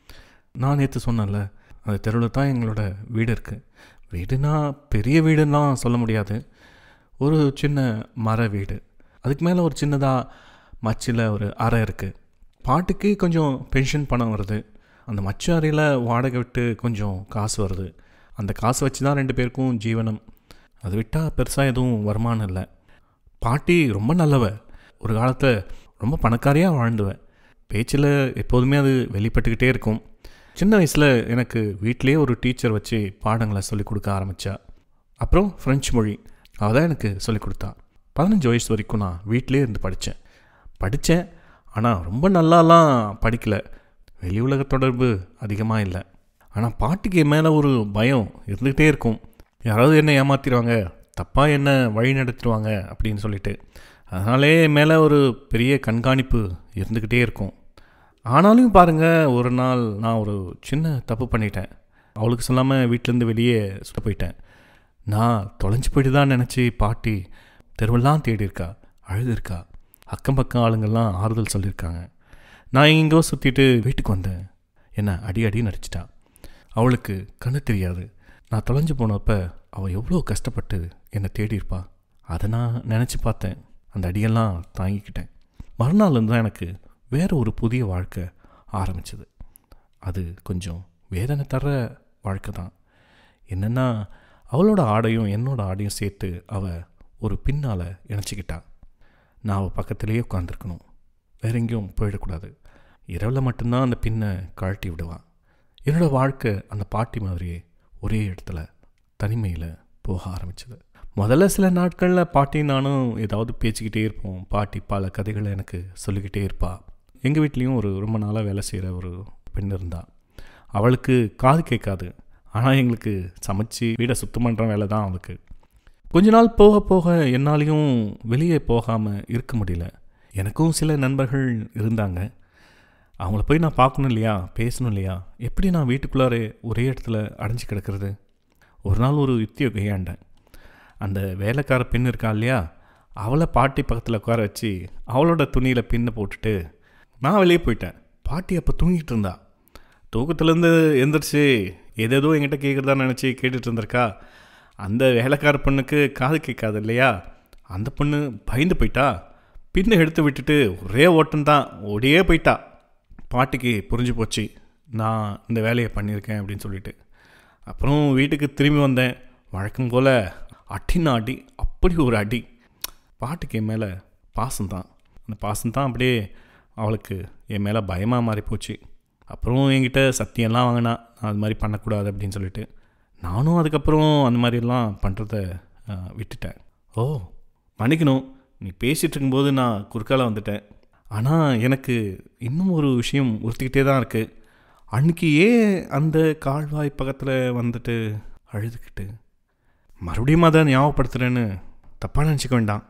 நான் நேற்று சொன்னேன்ல அந்த தெருவில் தான் எங்களோட வீடு இருக்குது வீடுனா பெரிய வீடுலாம் சொல்ல முடியாது ஒரு சின்ன மர வீடு அதுக்கு மேலே ஒரு சின்னதாக மச்சில் ஒரு அறை இருக்குது பாட்டுக்கு கொஞ்சம் பென்ஷன் பணம் வருது அந்த மச்சு அறையில் வாடகை விட்டு கொஞ்சம் காசு வருது அந்த காசு வச்சு தான் ரெண்டு பேருக்கும் ஜீவனம் அது விட்டால் பெருசாக எதுவும் வருமானம் இல்லை பாட்டி ரொம்ப நல்லவ ஒரு காலத்தில் ரொம்ப பணக்காரியாக வாழ்ந்துவ பேச்சில் எப்போதுமே அது வெளிப்பட்டுக்கிட்டே இருக்கும் சின்ன வயசில் எனக்கு வீட்டிலேயே ஒரு டீச்சர் வச்சு பாடங்களை சொல்லிக் கொடுக்க ஆரம்பித்தா அப்புறம் ஃப்ரெஞ்சு மொழி அவள் தான் எனக்கு சொல்லிக் கொடுத்தா பதினஞ்சு வயசு வரைக்கும் நான் வீட்டிலே இருந்து படித்தேன் படித்தேன் ஆனால் ரொம்ப நல்லாலாம் படிக்கலை வெளி உலக தொடர்பு அதிகமாக இல்லை ஆனால் பாட்டிக்கு என் மேலே ஒரு பயம் இருந்துக்கிட்டே இருக்கும் யாராவது என்ன ஏமாத்திடுவாங்க தப்பாக என்ன வழி நடத்திடுவாங்க அப்படின்னு சொல்லிட்டு அதனாலே என் மேலே ஒரு பெரிய கண்காணிப்பு இருந்துக்கிட்டே இருக்கும் ஆனாலும் பாருங்கள் ஒரு நாள் நான் ஒரு சின்ன தப்பு பண்ணிட்டேன் அவளுக்கு சொல்லாமல் வீட்டிலேருந்து வெளியே சுத்த போயிட்டேன் நான் தொலைஞ்சு போயிட்டு தான் நினச்சி பாட்டி தெருவெல்லாம் தேடி இருக்கா அழுதுருக்கா அக்கம் பக்கம் ஆளுங்கள்லாம் ஆறுதல் சொல்லியிருக்காங்க நான் எங்கேயோ சுற்றிட்டு வீட்டுக்கு வந்தேன் என்ன அடி அடி நடிச்சிட்டா அவளுக்கு கண்ணு தெரியாது நான் தொலைஞ்சு போனப்ப அவள் எவ்வளோ கஷ்டப்பட்டு என்னை தேடியிருப்பா அதை நான் நினச்சி பார்த்தேன் அந்த அடியெல்லாம் தாங்கிக்கிட்டேன் மறுநாள் இருந்து தான் எனக்கு வேற ஒரு புதிய வாழ்க்கை ஆரம்பிச்சது அது கொஞ்சம் வேதனை தர்ற வாழ்க்கை தான் என்னென்னா அவளோட ஆடையும் என்னோட ஆடையும் சேர்த்து அவள் ஒரு பின்னால் இணைச்சிக்கிட்டா நான் அவள் பக்கத்துலேயே உட்காந்துருக்கணும் வேற எங்கேயும் போயிடக்கூடாது இரவில் மட்டும்தான் அந்த பின்னை கழட்டி விடுவான் என்னோடய வாழ்க்கை அந்த பாட்டி மாதிரியே ஒரே இடத்துல தனிமையில் போக ஆரம்பிச்சது முதல்ல சில நாட்களில் பாட்டி நானும் ஏதாவது பேசிக்கிட்டே இருப்போம் பாட்டி பல கதைகளை எனக்கு சொல்லிக்கிட்டே இருப்பா எங்கள் வீட்லேயும் ஒரு ரொம்ப நாளாக வேலை செய்கிற ஒரு பெண் இருந்தா அவளுக்கு காது கேட்காது ஆனால் எங்களுக்கு சமைச்சு வீடை சுத்தம் பண்ணுற வேலை தான் அவளுக்கு கொஞ்ச நாள் போக போக என்னாலையும் வெளியே போகாமல் இருக்க முடியல எனக்கும் சில நண்பர்கள் இருந்தாங்க அவங்கள போய் நான் பார்க்கணும் இல்லையா பேசணும் இல்லையா எப்படி நான் வீட்டுக்குள்ளாரே ஒரே இடத்துல அடைஞ்சு கிடக்கிறது ஒரு நாள் ஒரு யுத்தியை கையாண்டேன் அந்த வேலைக்கார பெண் இருக்கா இல்லையா அவளை பாட்டி பக்கத்தில் உட்கார வச்சு அவளோட துணியில் பின்னை போட்டுட்டு நான் வெளியே போயிட்டேன் பாட்டி அப்போ தூங்கிட்டு இருந்தா தூக்கத்துலேருந்து எந்திரிச்சு ஏதேதோ என்கிட்ட கேட்குறதா நினச்சி கேட்டுட்டு இருந்திருக்கா அந்த வேலைக்கார பொண்ணுக்கு காது கேட்காது இல்லையா அந்த பொண்ணு பயந்து போயிட்டா பின்னை எடுத்து விட்டுட்டு ஒரே ஓட்டம் தான் ஓடியே போயிட்டா பாட்டிக்கு புரிஞ்சு போச்சு நான் இந்த வேலையை பண்ணியிருக்கேன் அப்படின்னு சொல்லிட்டு அப்புறம் வீட்டுக்கு திரும்பி வந்தேன் வழக்கம் போல் அடினா அடி அப்படி ஒரு அடி பாட்டுக்கு என் மேலே பாசம்தான் அந்த பாசம்தான் அப்படியே அவளுக்கு என் மேலே பயமாக மாறி போச்சு அப்புறம் என்கிட்ட சத்தியம்லாம் வாங்கினா நான் அது மாதிரி பண்ணக்கூடாது அப்படின்னு சொல்லிட்டு நானும் அதுக்கப்புறம் அந்த மாதிரிலாம் பண்ணுறத விட்டுட்டேன் ஓ மன்னிக்கணும் நீ பேசிகிட்டு இருக்கும்போது நான் குறுக்கால வந்துட்டேன் ஆனால் எனக்கு இன்னும் ஒரு விஷயம் உறுத்திக்கிட்டே தான் இருக்குது அன்னைக்கு ஏன் அந்த கால்வாய் பக்கத்தில் வந்துட்டு அழுதுகிட்டு மறுபடியும் அதை ஞாபகப்படுத்துகிறேன்னு தப்பாக நினச்சிக்க வேண்டாம்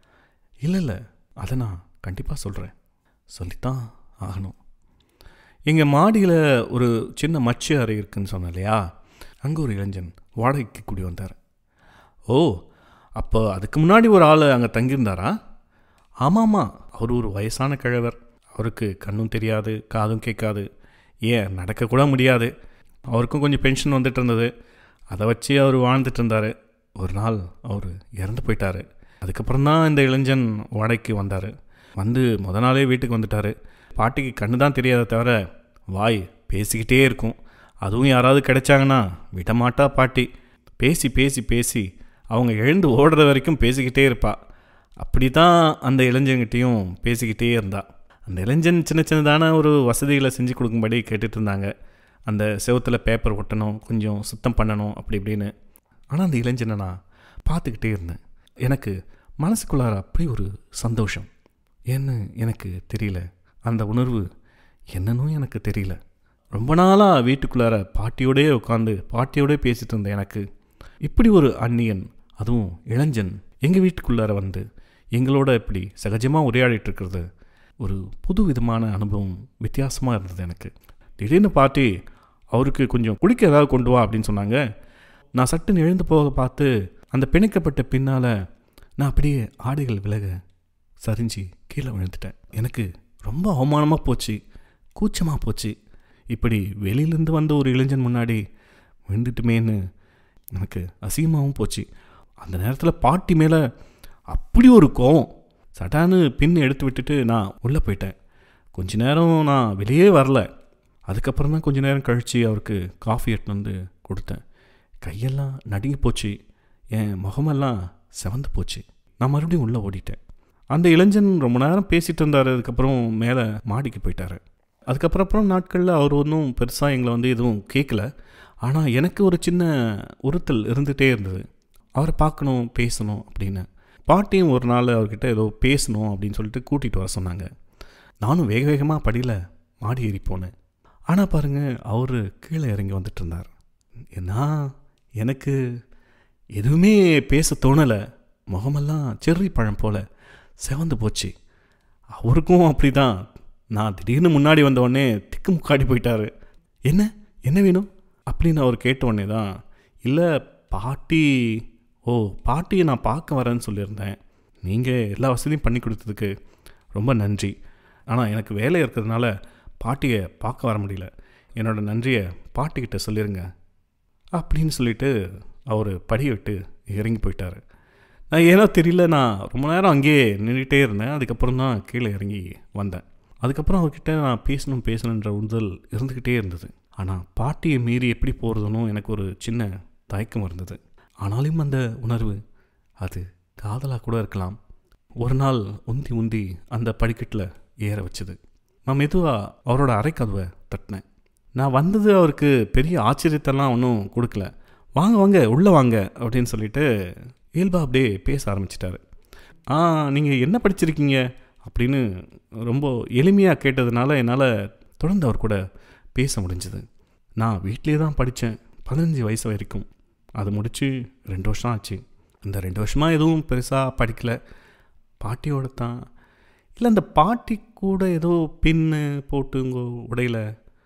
இல்லை இல்லை அதை நான் கண்டிப்பாக சொல்கிறேன் சொல்லித்தான் ஆகணும் எங்கள் மாடியில் ஒரு சின்ன மச்சு அறை இருக்குன்னு சொன்னேன் இல்லையா அங்கே ஒரு இளைஞன் வாடகைக்கு கூடி வந்தார் ஓ அப்போ அதுக்கு முன்னாடி ஒரு ஆள் அங்கே தங்கியிருந்தாரா ஆமாம்மா அவர் ஒரு வயசான கிழவர் அவருக்கு கண்ணும் தெரியாது காதும் கேட்காது ஏன் நடக்கக்கூட முடியாது அவருக்கும் கொஞ்சம் பென்ஷன் வந்துட்டு இருந்தது அதை வச்சு அவர் வாழ்ந்துட்டு இருந்தார் ஒரு நாள் அவர் இறந்து போயிட்டார் அதுக்கப்புறம் தான் இந்த இளைஞன் வாடகைக்கு வந்தார் வந்து முத நாளே வீட்டுக்கு வந்துட்டார் பாட்டிக்கு கண்ணு தான் தெரியாத தவிர வாய் பேசிக்கிட்டே இருக்கும் அதுவும் யாராவது கிடைச்சாங்கன்னா விடமாட்டா பாட்டி பேசி பேசி பேசி அவங்க எழுந்து ஓடுற வரைக்கும் பேசிக்கிட்டே இருப்பா அப்படி தான் அந்த இளைஞங்கிட்டையும் பேசிக்கிட்டே இருந்தா அந்த இளைஞன் சின்ன சின்னதான ஒரு வசதிகளை செஞ்சு கொடுக்கும்படி கேட்டுட்டு இருந்தாங்க அந்த செவத்தில் பேப்பர் ஒட்டணும் கொஞ்சம் சுத்தம் பண்ணணும் அப்படி இப்படின்னு ஆனால் அந்த இளைஞனை நான் பார்த்துக்கிட்டே இருந்தேன் எனக்கு மனசுக்குள்ளார அப்படி ஒரு சந்தோஷம் ஏன்னு எனக்கு தெரியல அந்த உணர்வு என்னன்னு எனக்கு தெரியல ரொம்ப நாளாக வீட்டுக்குள்ளார பாட்டியோடயே உட்காந்து பாட்டியோடயே பேசிட்டு இருந்த எனக்கு இப்படி ஒரு அந்நியன் அதுவும் இளைஞன் எங்கள் வீட்டுக்குள்ளார வந்து எங்களோட இப்படி சகஜமாக உரையாடிட்டு இருக்கிறது ஒரு புது விதமான அனுபவம் வித்தியாசமாக இருந்தது எனக்கு திடீர்னு பாட்டி அவருக்கு கொஞ்சம் குடிக்க ஏதாவது கொண்டு வா அப்படின்னு சொன்னாங்க நான் சட்டுன்னு எழுந்து போக பார்த்து அந்த பிணைக்கப்பட்ட பின்னால் நான் அப்படியே ஆடைகள் விலக சரிஞ்சு கீழே விழுந்துட்டேன் எனக்கு ரொம்ப அவமானமாக போச்சு கூச்சமாக போச்சு இப்படி வெளியிலேருந்து வந்த ஒரு இளைஞன் முன்னாடி விழுந்துட்டுமேன்னு எனக்கு அசிங்கமாகவும் போச்சு அந்த நேரத்தில் பாட்டி மேலே அப்படி ஒரு கோவம் சட்டான்னு பின் எடுத்து விட்டுட்டு நான் உள்ளே போயிட்டேன் கொஞ்ச நேரம் நான் வெளியே வரல அதுக்கப்புறம் தான் கொஞ்ச நேரம் கழித்து அவருக்கு காஃபி எடுத்துன்னு வந்து கொடுத்தேன் கையெல்லாம் நடுங்கி போச்சு என் முகமெல்லாம் செவந்து போச்சு நான் மறுபடியும் உள்ளே ஓடிட்டேன் அந்த இளைஞன் ரொம்ப நேரம் பேசிகிட்டு இருந்தார் அதுக்கப்புறம் மேலே மாடிக்கு போயிட்டார் அதுக்கப்புறம் அப்புறம் நாட்களில் அவர் ஒன்றும் பெருசாக எங்களை வந்து எதுவும் கேட்கல ஆனால் எனக்கு ஒரு சின்ன உறுத்தல் இருந்துகிட்டே இருந்தது அவரை பார்க்கணும் பேசணும் அப்படின்னு பாட்டியும் ஒரு நாள் அவர்கிட்ட ஏதோ பேசணும் அப்படின்னு சொல்லிட்டு கூட்டிகிட்டு வர சொன்னாங்க நானும் வேக வேகமாக படியில் மாடி ஏறி போனேன் ஆனால் பாருங்கள் அவர் கீழே இறங்கி வந்துட்டு இருந்தார் நான் எனக்கு எதுவுமே பேச தோணலை முகமெல்லாம் செர்ரி பழம் போல் செவந்து போச்சு அவருக்கும் அப்படி தான் நான் திடீர்னு முன்னாடி வந்த உடனே திக்கு முக்காடி போயிட்டாரு என்ன என்ன வேணும் அப்படின்னு அவர் கேட்ட உடனே தான் இல்லை பாட்டி ஓ பாட்டியை நான் பார்க்க வரேன்னு சொல்லியிருந்தேன் நீங்கள் எல்லா வசதியும் பண்ணி கொடுத்ததுக்கு ரொம்ப நன்றி ஆனால் எனக்கு வேலை இருக்கிறதுனால பாட்டியை பார்க்க வர முடியல என்னோட நன்றியை பாட்டிக்கிட்ட சொல்லிடுங்க அப்படின்னு சொல்லிட்டு அவர் படியை விட்டு இறங்கி போயிட்டார் நான் ஏனோ தெரியல நான் ரொம்ப நேரம் அங்கேயே நின்றுட்டே இருந்தேன் அதுக்கப்புறம் தான் கீழே இறங்கி வந்தேன் அதுக்கப்புறம் அவர்கிட்ட நான் பேசணும் பேசணுன்ற உறுதல் இருந்துக்கிட்டே இருந்தது ஆனால் பாட்டியை மீறி எப்படி போகிறதுனோ எனக்கு ஒரு சின்ன தயக்கம் இருந்தது ஆனாலும் அந்த உணர்வு அது காதலாக கூட இருக்கலாம் ஒரு நாள் உந்தி உந்தி அந்த படிக்கட்டில் ஏற வச்சுது நான் மெதுவாக அவரோட அரைக்கதவை தட்டினேன் நான் வந்தது அவருக்கு பெரிய ஆச்சரியத்தெல்லாம் ஒன்றும் கொடுக்கல வாங்க வாங்க உள்ளே வாங்க அப்படின்னு சொல்லிட்டு இயல்பா அப்படியே பேச ஆரம்பிச்சிட்டாரு ஆ நீங்கள் என்ன படிச்சிருக்கீங்க அப்படின்னு ரொம்ப எளிமையாக கேட்டதுனால என்னால் தொடர்ந்து அவர் கூட பேச முடிஞ்சது நான் வீட்டிலே தான் படித்தேன் பதினஞ்சு வயசு வரைக்கும் அது முடித்து ரெண்டு வருஷம் ஆச்சு இந்த ரெண்டு வருஷமாக எதுவும் பெருசாக படிக்கல பாட்டியோட தான் இல்லை அந்த பாட்டி கூட ஏதோ பின்னு போட்டு உங்கள் உடையில்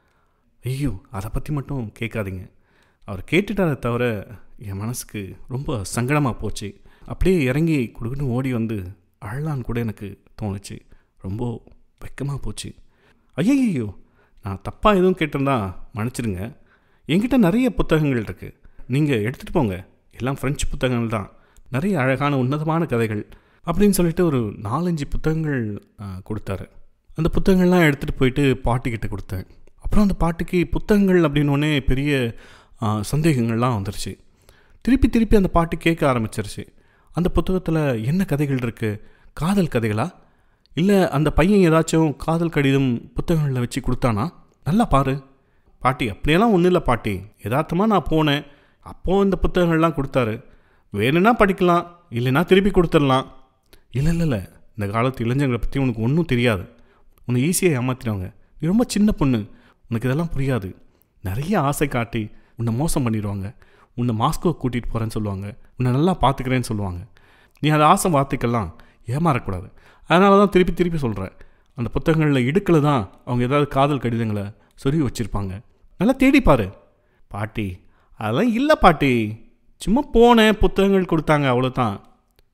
ஐயோ அதை பற்றி மட்டும் கேட்காதீங்க அவர் கேட்டுட்டாரே தவிர என் மனசுக்கு ரொம்ப சங்கடமாக போச்சு அப்படியே இறங்கி கொடுக்கணும் ஓடி வந்து அழலான்னு கூட எனக்கு தோணுச்சு ரொம்ப வெக்கமாக போச்சு ஐயையோ நான் தப்பாக எதுவும் கேட்டிருந்தா மன்னிச்சிடுங்க என்கிட்ட நிறைய புத்தகங்கள் இருக்குது நீங்கள் எடுத்துகிட்டு போங்க எல்லாம் ஃப்ரெஞ்சு புத்தகங்கள் தான் நிறைய அழகான உன்னதமான கதைகள் அப்படின்னு சொல்லிட்டு ஒரு நாலஞ்சு புத்தகங்கள் கொடுத்தாரு அந்த புத்தகங்கள்லாம் எடுத்துகிட்டு போயிட்டு பாட்டிக்கிட்ட கொடுத்தேன் அப்புறம் அந்த பாட்டுக்கு புத்தகங்கள் அப்படின்னோடனே பெரிய சந்தேகங்கள்லாம் வந்துருச்சு திருப்பி திருப்பி அந்த பாட்டு கேட்க ஆரம்பிச்சிருச்சு அந்த புத்தகத்தில் என்ன கதைகள் இருக்குது காதல் கதைகளா இல்லை அந்த பையன் ஏதாச்சும் காதல் கடிதம் புத்தகங்களில் வச்சு கொடுத்தானா நல்லா பாரு பாட்டி அப்படியெல்லாம் ஒன்றும் இல்லை பாட்டி யதார்த்தமாக நான் போனேன் அப்போது இந்த புத்தகங்கள்லாம் கொடுத்தாரு வேணும்னா படிக்கலாம் இல்லைன்னா திருப்பி கொடுத்துடலாம் இல்லை இல்லை இல்லை இந்த காலத்து இளைஞர்களை பற்றி உனக்கு ஒன்றும் தெரியாது உன்னை ஈஸியாக ஏமாத்திடுவாங்க நீ ரொம்ப சின்ன பொண்ணு உனக்கு இதெல்லாம் புரியாது நிறைய ஆசை காட்டி உன்னை மோசம் பண்ணிடுவாங்க உன்னை மாஸ்கோ கூட்டிகிட்டு போகிறேன்னு சொல்லுவாங்க உன்னை நல்லா பார்த்துக்கிறேன்னு சொல்லுவாங்க நீ அந்த ஆசை வார்த்தைக்கெல்லாம் ஏமாறக்கூடாது அதனால தான் திருப்பி திருப்பி சொல்கிறேன் அந்த புத்தகங்களில் இடுக்கில் தான் அவங்க ஏதாவது காதல் கடிதங்களை சொருகி வச்சுருப்பாங்க நல்லா தேடிப்பாரு பாட்டி அதெல்லாம் இல்லை பாட்டி சும்மா போனேன் புத்தகங்கள் கொடுத்தாங்க அவ்வளோதான்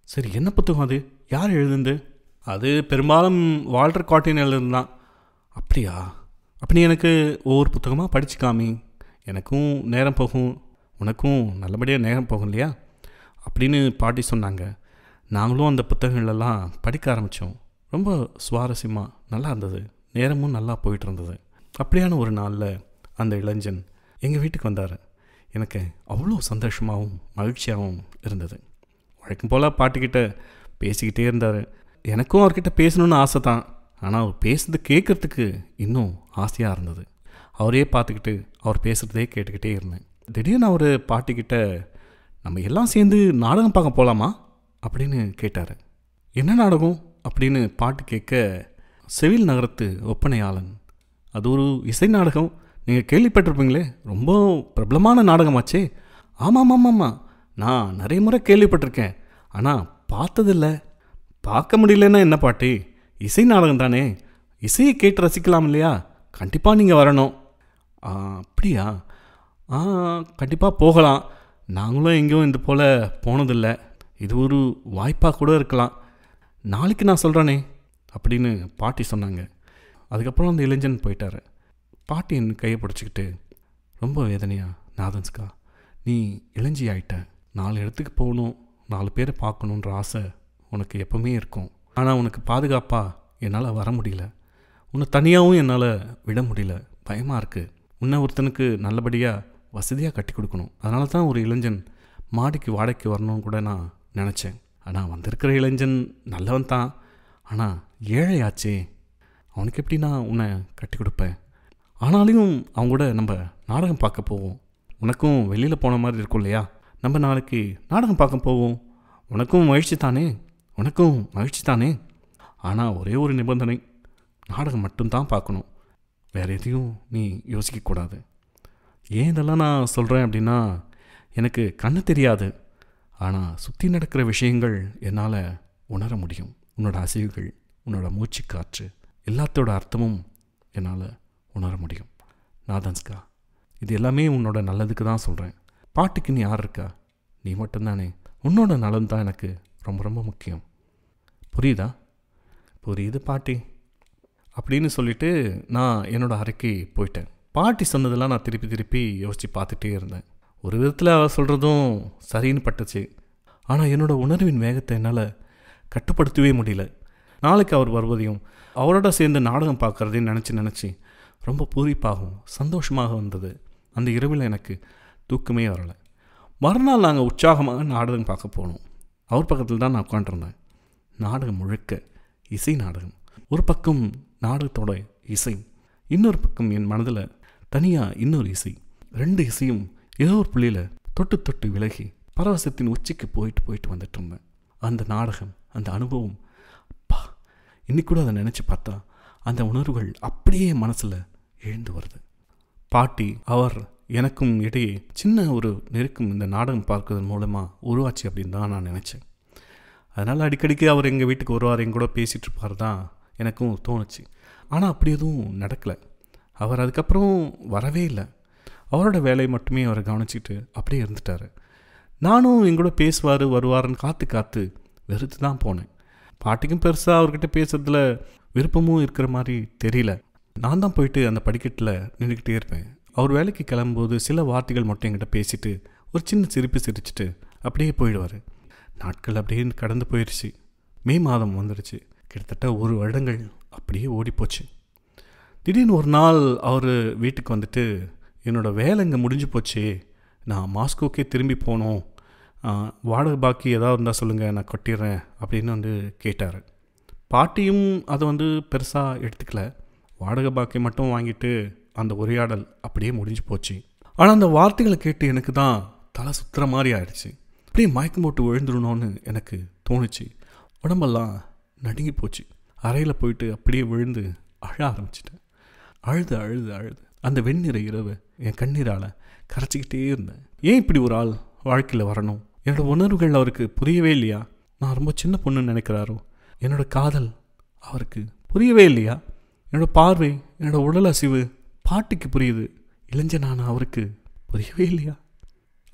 சரி என்ன புத்தகம் அது யார் எழுதுந்து அது பெரும்பாலும் வால்டர் காட்டின் எழுதுந்தான் அப்படியா அப்ப நீ எனக்கு ஒவ்வொரு புத்தகமாக படிச்சு காமி எனக்கும் நேரம் போகும் உனக்கும் நல்லபடியாக நேரம் போகும் இல்லையா அப்படின்னு பாட்டி சொன்னாங்க நாங்களும் அந்த புத்தகங்களெல்லாம் படிக்க ஆரம்பித்தோம் ரொம்ப சுவாரஸ்யமாக நல்லா இருந்தது நேரமும் நல்லா போயிட்டு இருந்தது அப்படியான ஒரு நாளில் அந்த இளைஞன் எங்கள் வீட்டுக்கு வந்தார் எனக்கு அவ்வளோ சந்தோஷமாகவும் மகிழ்ச்சியாகவும் இருந்தது வழக்கம் போல் பாட்டிக்கிட்ட பேசிக்கிட்டே இருந்தார் எனக்கும் அவர்கிட்ட பேசணுன்னு ஆசை தான் ஆனால் அவர் பேசுறது கேட்குறதுக்கு இன்னும் ஆசையாக இருந்தது அவரே பார்த்துக்கிட்டு அவர் பேசுகிறதே கேட்டுக்கிட்டே இருந்தேன் திடீர்னு அவர் பாட்டிக்கிட்ட நம்ம எல்லாம் சேர்ந்து நாடகம் பார்க்க போகலாமா அப்படின்னு கேட்டார் என்ன நாடகம் அப்படின்னு பாட்டு கேட்க செவில் நகரத்து ஒப்பனையாளன் அது ஒரு இசை நாடகம் நீங்கள் கேள்விப்பட்டிருப்பீங்களே ரொம்ப பிரபலமான நாடகமாச்சே ஆமாம் ஆமாம் ஆமாம் நான் நிறைய முறை கேள்விப்பட்டிருக்கேன் ஆனால் பார்த்ததில்ல பார்க்க முடியலன்னா என்ன பாட்டி இசை நாடகம் தானே இசையை கேட்டு ரசிக்கலாம் இல்லையா கண்டிப்பாக நீங்கள் வரணும் "ஆ, அப்படியா ஆ கண்டிப்பாக போகலாம் நாங்களும் எங்கேயும் இது போல் போனதில்லை இது ஒரு வாய்ப்பாக கூட இருக்கலாம் நாளைக்கு நான் சொல்கிறேனே அப்படின்னு பாட்டி சொன்னாங்க அதுக்கப்புறம் அந்த இளைஞன் போயிட்டாரு பாட்டி என் கையை பிடிச்சிக்கிட்டு ரொம்ப வேதனையா நாதன்ஸ்கா நீ இளைஞ்சி ஆயிட்ட நாலு இடத்துக்கு போகணும் நாலு பேரை பார்க்கணுன்ற ஆசை உனக்கு எப்பவுமே இருக்கும் ஆனால் உனக்கு பாதுகாப்பாக என்னால் வர முடியல உன்னை தனியாகவும் என்னால் விட முடியல பயமாக இருக்குது உன்னை ஒருத்தனுக்கு நல்லபடியாக வசதியாக கட்டி கொடுக்கணும் அதனால தான் ஒரு இளைஞன் மாடிக்கு வாடகைக்கு வரணும்னு கூட நான் நினச்சேன் ஆனால் வந்திருக்கிற இளைஞன் நல்லவன் தான் ஆனால் ஏழையாச்சே அவனுக்கு எப்படி நான் உன்னை கட்டி கொடுப்பேன் ஆனாலும் அவங்க கூட நம்ம நாடகம் பார்க்க போவோம் உனக்கும் வெளியில் போன மாதிரி இருக்கும் இல்லையா நம்ம நாளைக்கு நாடகம் பார்க்க போவோம் உனக்கும் மகிழ்ச்சி தானே உனக்கும் மகிழ்ச்சி தானே ஆனால் ஒரே ஒரு நிபந்தனை நாடகம் மட்டும்தான் பார்க்கணும் வேறு எதையும் நீ யோசிக்கக்கூடாது ஏன் இதெல்லாம் நான் சொல்கிறேன் அப்படின்னா எனக்கு கண்ணு தெரியாது ஆனால் சுற்றி நடக்கிற விஷயங்கள் என்னால் உணர முடியும் உன்னோட அசைவுகள் உன்னோட மூச்சு காற்று எல்லாத்தோட அர்த்தமும் என்னால் உணர முடியும் நாதன்ஸ்கா இது எல்லாமே உன்னோட நல்லதுக்கு தான் சொல்கிறேன் பாட்டுக்கு நீ யார் இருக்கா நீ மட்டும்தானே உன்னோட நலன் தான் எனக்கு ரொம்ப ரொம்ப முக்கியம் புரியுதா புரியுது பாட்டி அப்படின்னு சொல்லிட்டு நான் என்னோட அறைக்கு போயிட்டேன் பாட்டி சொன்னதெல்லாம் நான் திருப்பி திருப்பி யோசித்து பார்த்துட்டே இருந்தேன் ஒரு விதத்தில் அவ சொல்கிறதும் சரின்னு பட்டுச்சு ஆனால் என்னோட உணர்வின் வேகத்தை என்னால் கட்டுப்படுத்தவே முடியல நாளைக்கு அவர் வருவதையும் அவரோட சேர்ந்து நாடகம் பார்க்குறதையும் நினச்சி நினச்சி ரொம்ப பூரிப்பாகவும் சந்தோஷமாக வந்தது அந்த இரவில் எனக்கு தூக்கமே வரலை மறுநாள் நாங்கள் உற்சாகமாக நாடகம் பார்க்க போனோம் அவர் பக்கத்தில் தான் நான் உட்காண்ட்ருந்தேன் நாடகம் முழுக்க இசை நாடகம் ஒரு பக்கம் நாடகத்தோட இசை இன்னொரு பக்கம் என் மனதில் தனியாக இன்னொரு இசை ரெண்டு இசையும் ஏதோ ஒரு புள்ளியில் தொட்டு தொட்டு விலகி பரவசத்தின் உச்சிக்கு போயிட்டு போயிட்டு வந்துட்டு இருந்தேன் அந்த நாடகம் அந்த அனுபவம் அப்பா இன்னைக்கு கூட அதை நினச்சி பார்த்தா அந்த உணர்வுகள் அப்படியே மனசில் எழுந்து வருது பாட்டி அவர் எனக்கும் இடையே சின்ன ஒரு நெருக்கம் இந்த நாடகம் பார்க்கறதன் மூலமாக உருவாச்சு அப்படின்னு தான் நான் நினச்சேன் அதனால் அடிக்கடிக்கு அவர் எங்கள் வீட்டுக்கு வருவார் என் கூட பேசிகிட்டு இருப்பார் தான் எனக்கும் தோணுச்சு ஆனால் அப்படி எதுவும் நடக்கலை அவர் அதுக்கப்புறம் வரவே இல்லை அவரோட வேலையை மட்டுமே அவர் கவனிச்சிட்டு அப்படியே இருந்துட்டார் நானும் என் கூட பேசுவார் வருவாருன்னு காத்து காத்து வெறுத்து தான் போனேன் பாட்டிக்கும் பெருசாக அவர்கிட்ட பேசுறதுல விருப்பமும் இருக்கிற மாதிரி தெரியல நான் தான் போயிட்டு அந்த படிக்கட்டில் நின்றுக்கிட்டே இருப்பேன் அவர் வேலைக்கு கிளம்பும்போது சில வார்த்தைகள் மட்டும் என்கிட்ட பேசிட்டு ஒரு சின்ன சிரிப்பு சிரிச்சிட்டு அப்படியே போயிடுவார் நாட்கள் அப்படியே கடந்து போயிடுச்சு மே மாதம் வந்துடுச்சு கிட்டத்தட்ட ஒரு வருடங்கள் அப்படியே ஓடிப்போச்சு திடீர்னு ஒரு நாள் அவர் வீட்டுக்கு வந்துட்டு என்னோட வேலை இங்கே முடிஞ்சு போச்சு நான் மாஸ்கோக்கே திரும்பி போகணும் ஆ, வாடகை பாக்கி ஏதாவது இருந்தால் சொல்லுங்கள் நான் கட்டிடுறேன் அப்படின்னு வந்து கேட்டார் பாட்டியும் அதை வந்து பெருசாக எடுத்துக்கல வாடகை பாக்கி மட்டும் வாங்கிட்டு அந்த உரையாடல் அப்படியே முடிஞ்சு போச்சு ஆனால் அந்த வார்த்தைகளை கேட்டு எனக்கு தான் தலை சுத்துற மாதிரி ஆயிடுச்சு அப்படியே மயக்கம் போட்டு விழுந்துடணும்னு எனக்கு தோணுச்சு உடம்பெல்லாம் நடுங்கி போச்சு அறையில் போயிட்டு அப்படியே விழுந்து அழ ஆரம்பிச்சிட்டேன் அழுது அழுது அழுது அந்த வெண்ணிற இரவு என் கண்ணீரால் கரைச்சிக்கிட்டே இருந்தேன் ஏன் இப்படி ஒரு ஆள் வாழ்க்கையில் வரணும் என்னோட உணர்வுகள் அவருக்கு புரியவே இல்லையா நான் ரொம்ப சின்ன பொண்ணுன்னு நினைக்கிறாரோ என்னோட காதல் அவருக்கு புரியவே இல்லையா என்னோட பார்வை என்னோட உடல் அசைவு பாட்டிக்கு புரியுது இளைஞனான அவருக்கு புரியவே இல்லையா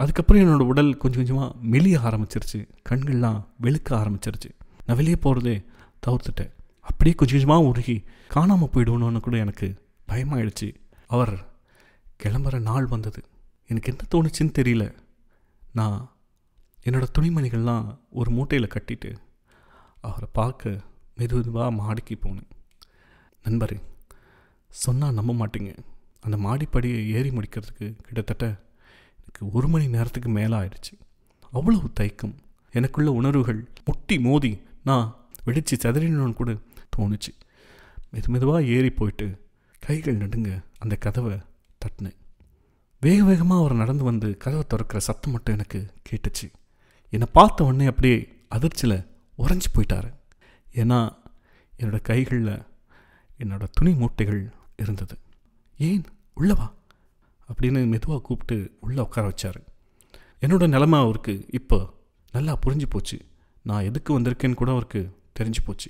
அதுக்கப்புறம் என்னோடய உடல் கொஞ்சம் கொஞ்சமாக மெலிய ஆரம்பிச்சிருச்சு கண்கள்லாம் வெளுக்க ஆரம்பிச்சிருச்சு நான் வெளியே போகிறதே தவிர்த்துட்டேன் அப்படியே கொஞ்சம் கொஞ்சமாக உருகி காணாமல் போயிடுவோன்னு கூட எனக்கு பயமாயிடுச்சு அவர் கிளம்புற நாள் வந்தது எனக்கு என்ன தோணுச்சுன்னு தெரியல நான் என்னோடய துணிமணிகள்லாம் ஒரு மூட்டையில் கட்டிட்டு அவரை பார்க்க மெது மெதுவாக மாடிக்கு போனேன் நண்பரே சொன்னால் நம்ப மாட்டீங்க அந்த மாடிப்படியை ஏறி முடிக்கிறதுக்கு கிட்டத்தட்ட எனக்கு ஒரு மணி நேரத்துக்கு மேலே ஆயிடுச்சு அவ்வளவு தயக்கம் எனக்குள்ள உணர்வுகள் முட்டி மோதி நான் வெடித்து சிதறினோன்னு கூட தோணுச்சு மெது மெதுவாக ஏறி போயிட்டு கைகள் நடுங்க அந்த கதவை தட்டினேன் வேக வேகமாக அவர் நடந்து வந்து கதவை திறக்கிற சத்தம் மட்டும் எனக்கு கேட்டுச்சு என்னை பார்த்த உடனே அப்படியே அதிர்ச்சியில் உறைஞ்சி போயிட்டாரு ஏன்னா என்னோட கைகளில் என்னோட துணி மூட்டைகள் இருந்தது ஏன் உள்ளவா அப்படின்னு மெதுவாக கூப்பிட்டு உள்ளே உட்கார வச்சார் என்னோட நிலமை அவருக்கு இப்போ நல்லா புரிஞ்சு போச்சு நான் எதுக்கு வந்திருக்கேன்னு கூட அவருக்கு தெரிஞ்சு போச்சு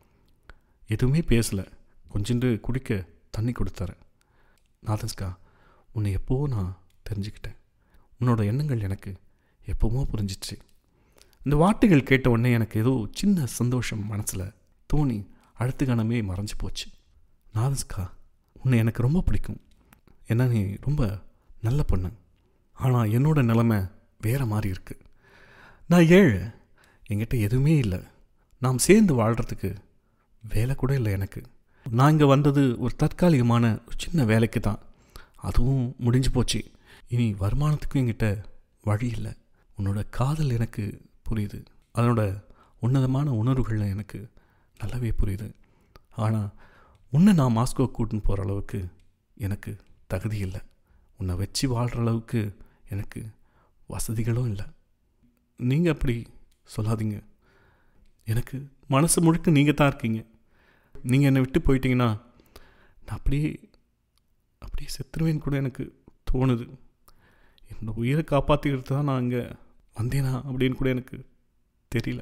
எதுவுமே பேசலை கொஞ்சோண்டு குடிக்க தண்ணி கொடுத்தாரு நாதன்ஸ்கா உன்னை எப்போவோ நான் தெரிஞ்சுக்கிட்டேன் உன்னோட எண்ணங்கள் எனக்கு எப்போவோ புரிஞ்சிச்சு இந்த வார்த்தைகள் கேட்ட உடனே எனக்கு ஏதோ சின்ன சந்தோஷம் மனசில் தோணி அடுத்த கணமே மறைஞ்சு போச்சு நாதன்ஸ்கா உன்னை எனக்கு ரொம்ப பிடிக்கும் ஏன்னா நீ ரொம்ப நல்ல பொண்ணு ஆனால் என்னோட நிலைமை வேறு மாதிரி இருக்குது நான் ஏழை என்கிட்ட எதுவுமே இல்லை நாம் சேர்ந்து வாழ்கிறதுக்கு வேலை கூட இல்லை எனக்கு நான் இங்கே வந்தது ஒரு தற்காலிகமான ஒரு சின்ன வேலைக்கு தான் அதுவும் முடிஞ்சு போச்சு இனி வருமானத்துக்கும் என்கிட்ட வழி இல்லை உன்னோட காதல் எனக்கு புரியுது அதனோட உன்னதமான உணர்வுகள் எனக்கு நல்லாவே புரியுது ஆனால் உன்னை நான் மாஸ்கோ கூட்டின்னு போகிற அளவுக்கு எனக்கு தகுதி இல்லை உன்னை வச்சு வாழ்கிற அளவுக்கு எனக்கு வசதிகளும் இல்லை நீங்கள் அப்படி சொல்லாதீங்க எனக்கு மனசு முழுக்க நீங்கள் தான் இருக்கீங்க நீங்கள் என்னை விட்டு போயிட்டீங்கன்னா நான் அப்படியே அப்படியே செத்துருவேன்னு கூட எனக்கு தோணுது என்னோட உயிரை காப்பாற்றிக்கிறது தான் நான் அங்கே வந்தேனா அப்படின்னு கூட எனக்கு தெரியல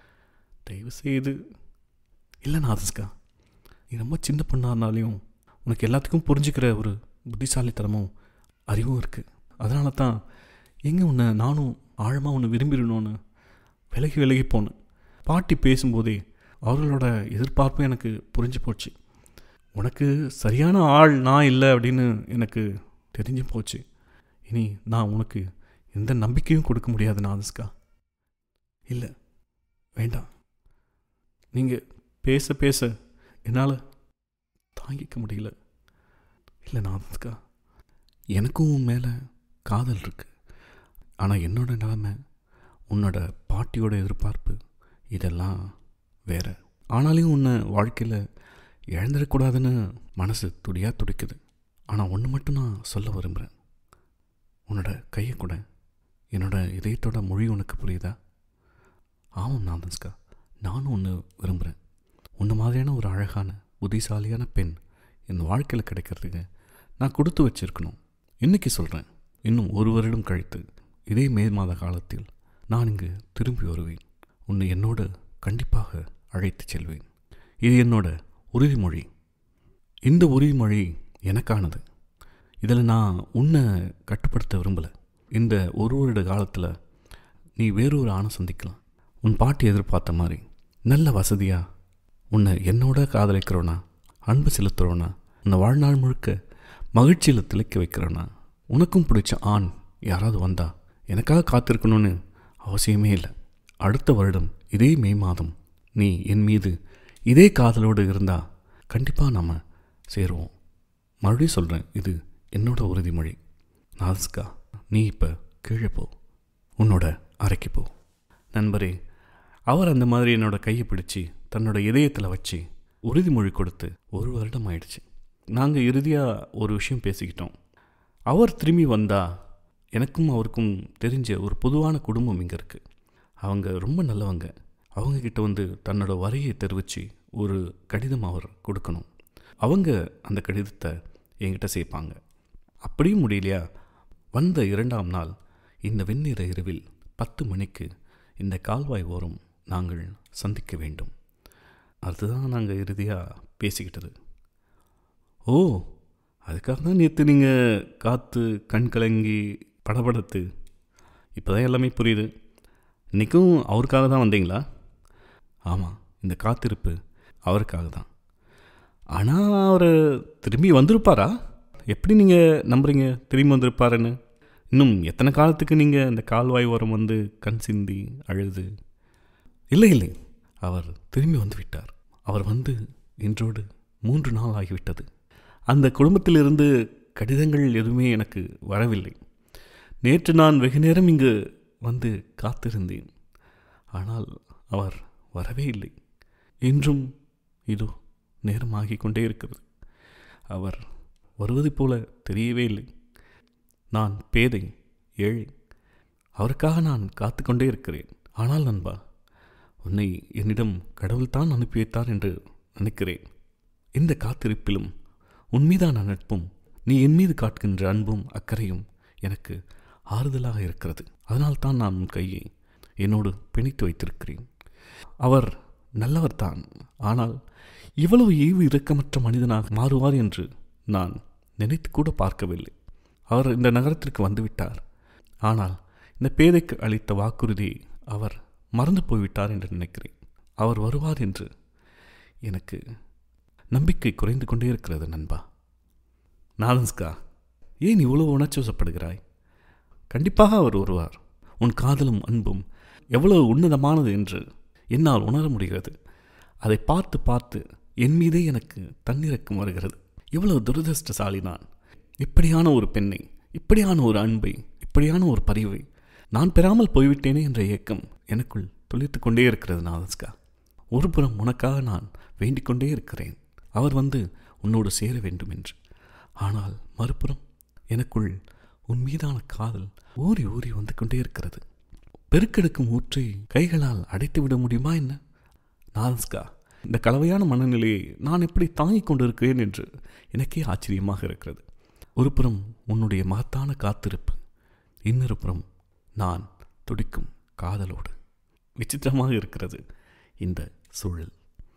தயவு செய்து இல்லை நாதஸ்கா நீ ரொம்ப சின்ன பொண்ணாருனாலையும் உனக்கு எல்லாத்துக்கும் புரிஞ்சுக்கிற ஒரு புத்திசாலித்தனமும் அறிவும் இருக்குது அதனால தான் எங்கே உன்னை நானும் ஆழமாக உன்னை விரும்பிடணும்னு விலகி விலகி போனேன் பாட்டி பேசும்போதே அவர்களோட எதிர்பார்ப்பும் எனக்கு புரிஞ்சு போச்சு உனக்கு சரியான ஆள் நான் இல்லை அப்படின்னு எனக்கு தெரிஞ்சு போச்சு இனி நான் உனக்கு எந்த நம்பிக்கையும் கொடுக்க முடியாது நாதஸ்கா இல்லை வேண்டாம் நீங்கள் பேச பேச என்னால் தாங்கிக்க முடியல இல்லை நாதஸ்கா எனக்கும் உன் மேலே காதல் இருக்கு ஆனால் என்னோட நிலைமை உன்னோட பாட்டியோட எதிர்பார்ப்பு இதெல்லாம் வேற ஆனாலையும் உன்னை வாழ்க்கையில் இழந்துடக்கூடாதுன்னு மனசு துடியாக துடிக்குது ஆனால் ஒன்று மட்டும் நான் சொல்ல விரும்புகிறேன் உன்னோட கையை கூட என்னோட இதயத்தோட மொழி உனக்கு புரியுதா ஆமாம் நாதன்ஸ்கா நானும் ஒன்று விரும்புகிறேன் உன்ன மாதிரியான ஒரு அழகான புத்திசாலியான பெண் என் வாழ்க்கையில் கிடைக்கிறதுக்கு நான் கொடுத்து வச்சிருக்கணும் இன்னைக்கு சொல்கிறேன் இன்னும் ஒரு வருடம் கழித்து இதே மே மாத காலத்தில் நான் இங்கு திரும்பி வருவேன் உன்னை என்னோடு கண்டிப்பாக அழைத்து செல்வேன் இது என்னோட உறுதிமொழி இந்த உறுதிமொழி எனக்கானது இதில் நான் உன்னை கட்டுப்படுத்த விரும்பலை இந்த ஒரு வருட காலத்தில் நீ வேறொரு ஆணை சந்திக்கலாம் உன் பாட்டி எதிர்பார்த்த மாதிரி நல்ல வசதியாக உன்னை என்னோட காதலிக்கிறோனா அன்பு செலுத்துகிறோனா உன்னை வாழ்நாள் முழுக்க மகிழ்ச்சியில் திளைக்க வைக்கிறோனா உனக்கும் பிடிச்ச ஆண் யாராவது வந்தா எனக்காக காத்திருக்கணும்னு அவசியமே இல்லை அடுத்த வருடம் இதே மே மாதம் நீ என் மீது இதே காதலோடு இருந்தால் கண்டிப்பாக நாம் சேருவோம் மறுபடியும் சொல்கிறேன் இது என்னோட உறுதிமொழி நாஸ்கா நீ இப்போ கீழே போ உன்னோட அறைக்கு போ நண்பரே அவர் அந்த மாதிரி என்னோட கையை பிடிச்சி தன்னோட இதயத்தில் வச்சு உறுதிமொழி கொடுத்து ஒரு வருடம் ஆயிடுச்சு நாங்கள் இறுதியாக ஒரு விஷயம் பேசிக்கிட்டோம் அவர் திரும்பி வந்தால் எனக்கும் அவருக்கும் தெரிஞ்ச ஒரு பொதுவான குடும்பம் இங்கே இருக்குது அவங்க ரொம்ப நல்லவங்க அவங்கக்கிட்ட வந்து தன்னோட வரையை தெரிவித்து ஒரு கடிதம் அவர் கொடுக்கணும் அவங்க அந்த கடிதத்தை என்கிட்ட சேர்ப்பாங்க அப்படியும் முடியலையா வந்த இரண்டாம் நாள் இந்த வெண்ணிற இரவில் பத்து மணிக்கு இந்த கால்வாய் ஓரம் நாங்கள் சந்திக்க வேண்டும் அதுதான் நாங்கள் இறுதியாக பேசிக்கிட்டது ஓ அதுக்காக தான் நேற்று நீங்கள் காற்று கண் கலங்கி படபடத்து இப்போ தான் எல்லாமே புரியுது இன்றைக்கும் அவருக்காக தான் வந்தீங்களா ஆமாம் இந்த காத்திருப்பு அவருக்காக தான் ஆனால் அவர் திரும்பி வந்திருப்பாரா எப்படி நீங்கள் நம்புறீங்க திரும்பி வந்திருப்பாருன்னு இன்னும் எத்தனை காலத்துக்கு நீங்கள் இந்த கால்வாய் ஓரம் வந்து கண் சிந்தி அழுது இல்லை இல்லை அவர் திரும்பி வந்து விட்டார் அவர் வந்து இன்றோடு மூன்று நாள் ஆகிவிட்டது அந்த குடும்பத்திலிருந்து கடிதங்கள் எதுவுமே எனக்கு வரவில்லை நேற்று நான் வெகு நேரம் இங்கு வந்து காத்திருந்தேன் ஆனால் அவர் வரவே இல்லை இன்றும் இதோ நேரம் ஆகிக் கொண்டே இருக்கிறது அவர் வருவது போல தெரியவே இல்லை நான் பேதை ஏழை அவருக்காக நான் காத்து கொண்டே இருக்கிறேன் ஆனால் நண்பா உன்னை என்னிடம் கடவுள்தான் அனுப்பி வைத்தார் என்று நினைக்கிறேன் இந்த காத்திருப்பிலும் உன்மீதான நட்பும் நீ என் மீது காட்டுகின்ற அன்பும் அக்கறையும் எனக்கு ஆறுதலாக இருக்கிறது அதனால்தான் நான் உன் கையை என்னோடு பிணைத்து வைத்திருக்கிறேன் அவர் நல்லவர்தான் ஆனால் இவ்வளவு ஈவு இரக்கமற்ற மனிதனாக மாறுவார் என்று நான் நினைத்து கூட பார்க்கவில்லை அவர் இந்த நகரத்திற்கு வந்துவிட்டார் ஆனால் இந்த பேதைக்கு அளித்த வாக்குறுதியை அவர் மறந்து போய்விட்டார் என்று நினைக்கிறேன் அவர் வருவார் என்று எனக்கு நம்பிக்கை குறைந்து கொண்டே இருக்கிறது நண்பா நாதன்ஸ்கா ஏன் இவ்வளவு உணர்ச்சிவசப்படுகிறாய் கண்டிப்பாக அவர் வருவார் உன் காதலும் அன்பும் எவ்வளவு உன்னதமானது என்று என்னால் உணர முடிகிறது அதை பார்த்து பார்த்து என் மீதே எனக்கு தன்னிறக்கம் வருகிறது எவ்வளவு துரதிருஷ்டசாலி நான் இப்படியான ஒரு பெண்ணை இப்படியான ஒரு அன்பை இப்படியான ஒரு பரிவை நான் பெறாமல் போய்விட்டேனே என்ற ஏக்கம் எனக்குள் துளித்து கொண்டே இருக்கிறது நாதஸ்கா ஒரு புறம் உனக்காக நான் வேண்டிக் கொண்டே இருக்கிறேன் அவர் வந்து உன்னோடு சேர வேண்டும் என்று ஆனால் மறுபுறம் எனக்குள் உன் மீதான காதல் ஊறி ஊறி வந்து கொண்டே இருக்கிறது பெருக்கெடுக்கும் ஊற்றை கைகளால் அடைத்து விட முடியுமா என்ன நாதஸ்கா இந்த கலவையான மனநிலையை நான் எப்படி தாங்கிக் கொண்டிருக்கிறேன் என்று எனக்கே ஆச்சரியமாக இருக்கிறது ஒரு புறம் உன்னுடைய மகத்தான காத்திருப்பு இன்னொரு புறம் நான் துடிக்கும் காதலோடு விசித்திரமாக இருக்கிறது இந்த சூழல்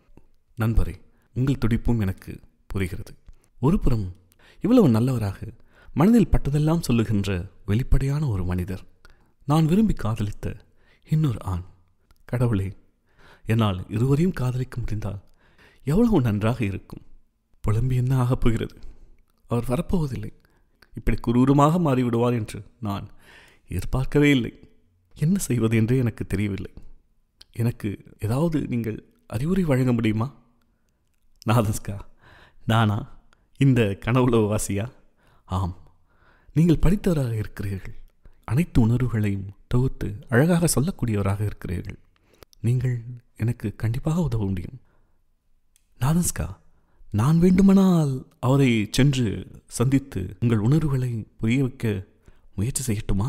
நண்பரே உங்கள் துடிப்பும் எனக்கு புரிகிறது ஒரு புறம் இவ்வளவு நல்லவராக மனதில் பட்டதெல்லாம் சொல்லுகின்ற வெளிப்படையான ஒரு மனிதர் நான் விரும்பி காதலித்த இன்னொரு ஆண் கடவுளே என்னால் இருவரையும் காதலிக்க முடிந்தால் எவ்வளவு நன்றாக இருக்கும் புலம்பி என்ன ஆகப் போகிறது அவர் வரப்போவதில்லை இப்படி குரூரமாக மாறிவிடுவார் என்று நான் எதிர்பார்க்கவே இல்லை என்ன செய்வது என்றே எனக்கு தெரியவில்லை எனக்கு ஏதாவது நீங்கள் அறிவுரை வழங்க முடியுமா நாதஸ்கா நானா இந்த கனவுல வாசியா ஆம் நீங்கள் படித்தவராக இருக்கிறீர்கள் அனைத்து உணர்வுகளையும் தொகுத்து அழகாக சொல்லக்கூடியவராக இருக்கிறீர்கள் நீங்கள் எனக்கு கண்டிப்பாக உதவ முடியும் நாதஸ்கா நான் வேண்டுமானால் அவரை சென்று சந்தித்து உங்கள் உணர்வுகளை புரிய வைக்க முயற்சி செய்யட்டுமா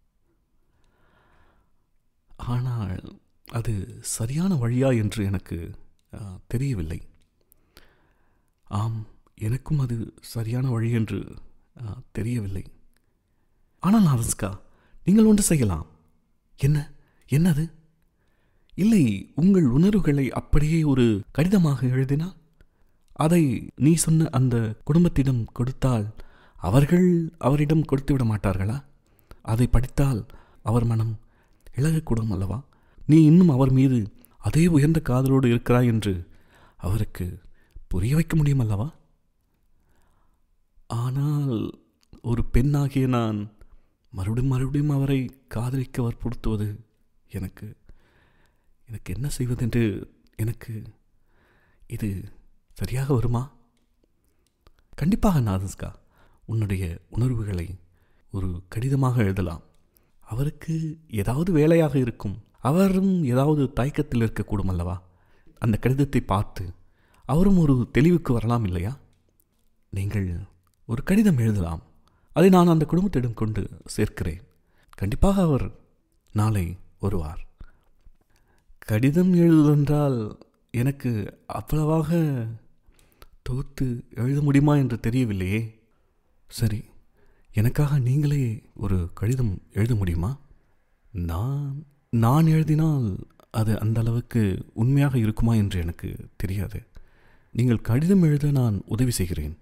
ஆனால் அது சரியான வழியா என்று எனக்கு ஆ, தெரியவில்லை ஆம் எனக்கும் அது சரியான வழி என்று ஆ, தெரியவில்லை ஆனால் நாதஸ்கா நீங்கள் ஒன்று செய்யலாம் என்ன என்னது இல்லை உங்கள் உணர்வுகளை அப்படியே ஒரு கடிதமாக எழுதினால் அதை நீ சொன்ன அந்த குடும்பத்திடம் கொடுத்தால் அவர்கள் அவரிடம் கொடுத்து விட மாட்டார்களா அதை படித்தால் அவர் மனம் இழகக்கூடும் அல்லவா நீ இன்னும் அவர் மீது அதே உயர்ந்த காதலோடு இருக்கிறாய் என்று அவருக்கு புரிய வைக்க முடியும் அல்லவா ஆனால் ஒரு பெண்ணாகிய நான் மறுபடியும் மறுபடியும் அவரை காதலிக்க வற்புறுத்துவது எனக்கு எனக்கு என்ன செய்வதென்று எனக்கு இது சரியாக வருமா கண்டிப்பாக நாதஸ்கா உன்னுடைய உணர்வுகளை ஒரு கடிதமாக எழுதலாம் அவருக்கு ஏதாவது வேலையாக இருக்கும் அவரும் ஏதாவது தயக்கத்தில் இருக்கக்கூடும் அல்லவா அந்த கடிதத்தை பார்த்து அவரும் ஒரு தெளிவுக்கு வரலாம் இல்லையா நீங்கள் ஒரு கடிதம் எழுதலாம் அதை நான் அந்த குடும்பத்திடம் கொண்டு சேர்க்கிறேன் கண்டிப்பாக அவர் நாளை வருவார் கடிதம் எழுதுவதென்றால் எனக்கு அவ்வளவாக தொகுத்து எழுத முடியுமா என்று தெரியவில்லையே சரி எனக்காக நீங்களே ஒரு கடிதம் எழுத முடியுமா நான் நான் எழுதினால் அது அந்த அளவுக்கு உண்மையாக இருக்குமா என்று எனக்கு தெரியாது நீங்கள் கடிதம் எழுத நான் உதவி செய்கிறேன்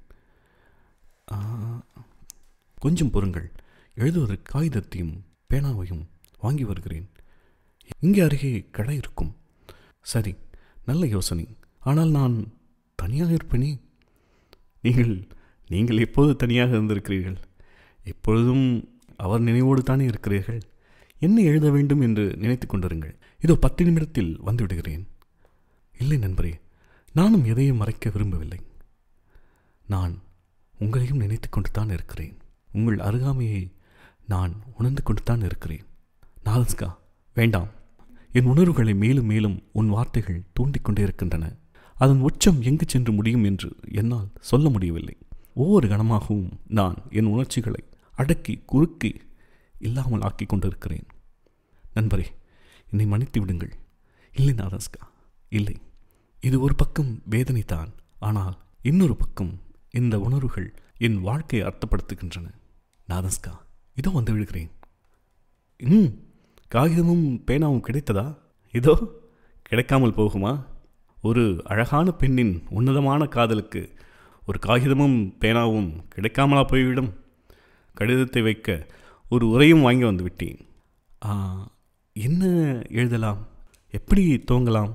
ஆ, கொஞ்சம் பொறுங்கள் எழுதுவதற்கு காகிதத்தையும் பேனாவையும் வாங்கி வருகிறேன் இங்கே அருகே கடை இருக்கும் சரி நல்ல யோசனை ஆனால் நான் தனியாக இருப்பேனே நீங்கள் நீங்கள் எப்போது தனியாக இருந்திருக்கிறீர்கள் எப்பொழுதும் அவர் நினைவோடு தானே இருக்கிறீர்கள் என்ன எழுத வேண்டும் என்று நினைத்து கொண்டிருங்கள் இதோ பத்து நிமிடத்தில் வந்துவிடுகிறேன் இல்லை நண்பரே நானும் எதையும் மறைக்க விரும்பவில்லை நான் உங்களையும் நினைத்து கொண்டு தான் இருக்கிறேன் உங்கள் அருகாமையை நான் உணர்ந்து கொண்டு தான் இருக்கிறேன் நாதஸ்கா வேண்டாம் என் உணர்வுகளை மேலும் மேலும் உன் வார்த்தைகள் தூண்டிக் கொண்டே இருக்கின்றன அதன் உச்சம் எங்கு சென்று முடியும் என்று என்னால் சொல்ல முடியவில்லை ஒவ்வொரு கணமாகவும் நான் என் உணர்ச்சிகளை அடக்கி குறுக்கி இல்லாமல் ஆக்கி கொண்டிருக்கிறேன் நண்பரே என்னை மன்னித்து விடுங்கள் இல்லை நாதஸ்கா இல்லை இது ஒரு பக்கம் வேதனை தான் ஆனால் இன்னொரு பக்கம் இந்த உணர்வுகள் என் வாழ்க்கையை அர்த்தப்படுத்துகின்றன நாதஸ்கா இதோ வந்து விடுகிறேன் ம் காகிதமும் பேனாவும் கிடைத்ததா இதோ கிடைக்காமல் போகுமா ஒரு அழகான பெண்ணின் உன்னதமான காதலுக்கு ஒரு காகிதமும் பேனாவும் கிடைக்காமலா போய்விடும் கடிதத்தை வைக்க ஒரு உரையும் வாங்கி வந்து விட்டேன் ஆ, என்ன எழுதலாம் எப்படி துவங்கலாம்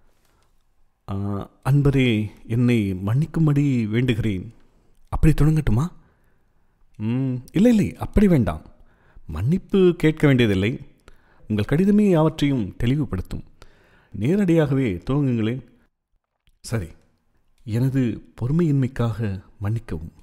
ஆ, அன்பரே என்னை மன்னிக்கும்படி வேண்டுகிறேன் அப்படி தொடங்கட்டுமா ம், இல்லை இல்லை அப்படி வேண்டாம் மன்னிப்பு கேட்க வேண்டியதில்லை உங்கள் கடிதமே யாவற்றையும் தெளிவுபடுத்தும் நேரடியாகவே துவங்குங்களேன் சரி எனது பொறுமையின்மைக்காக மன்னிக்கவும்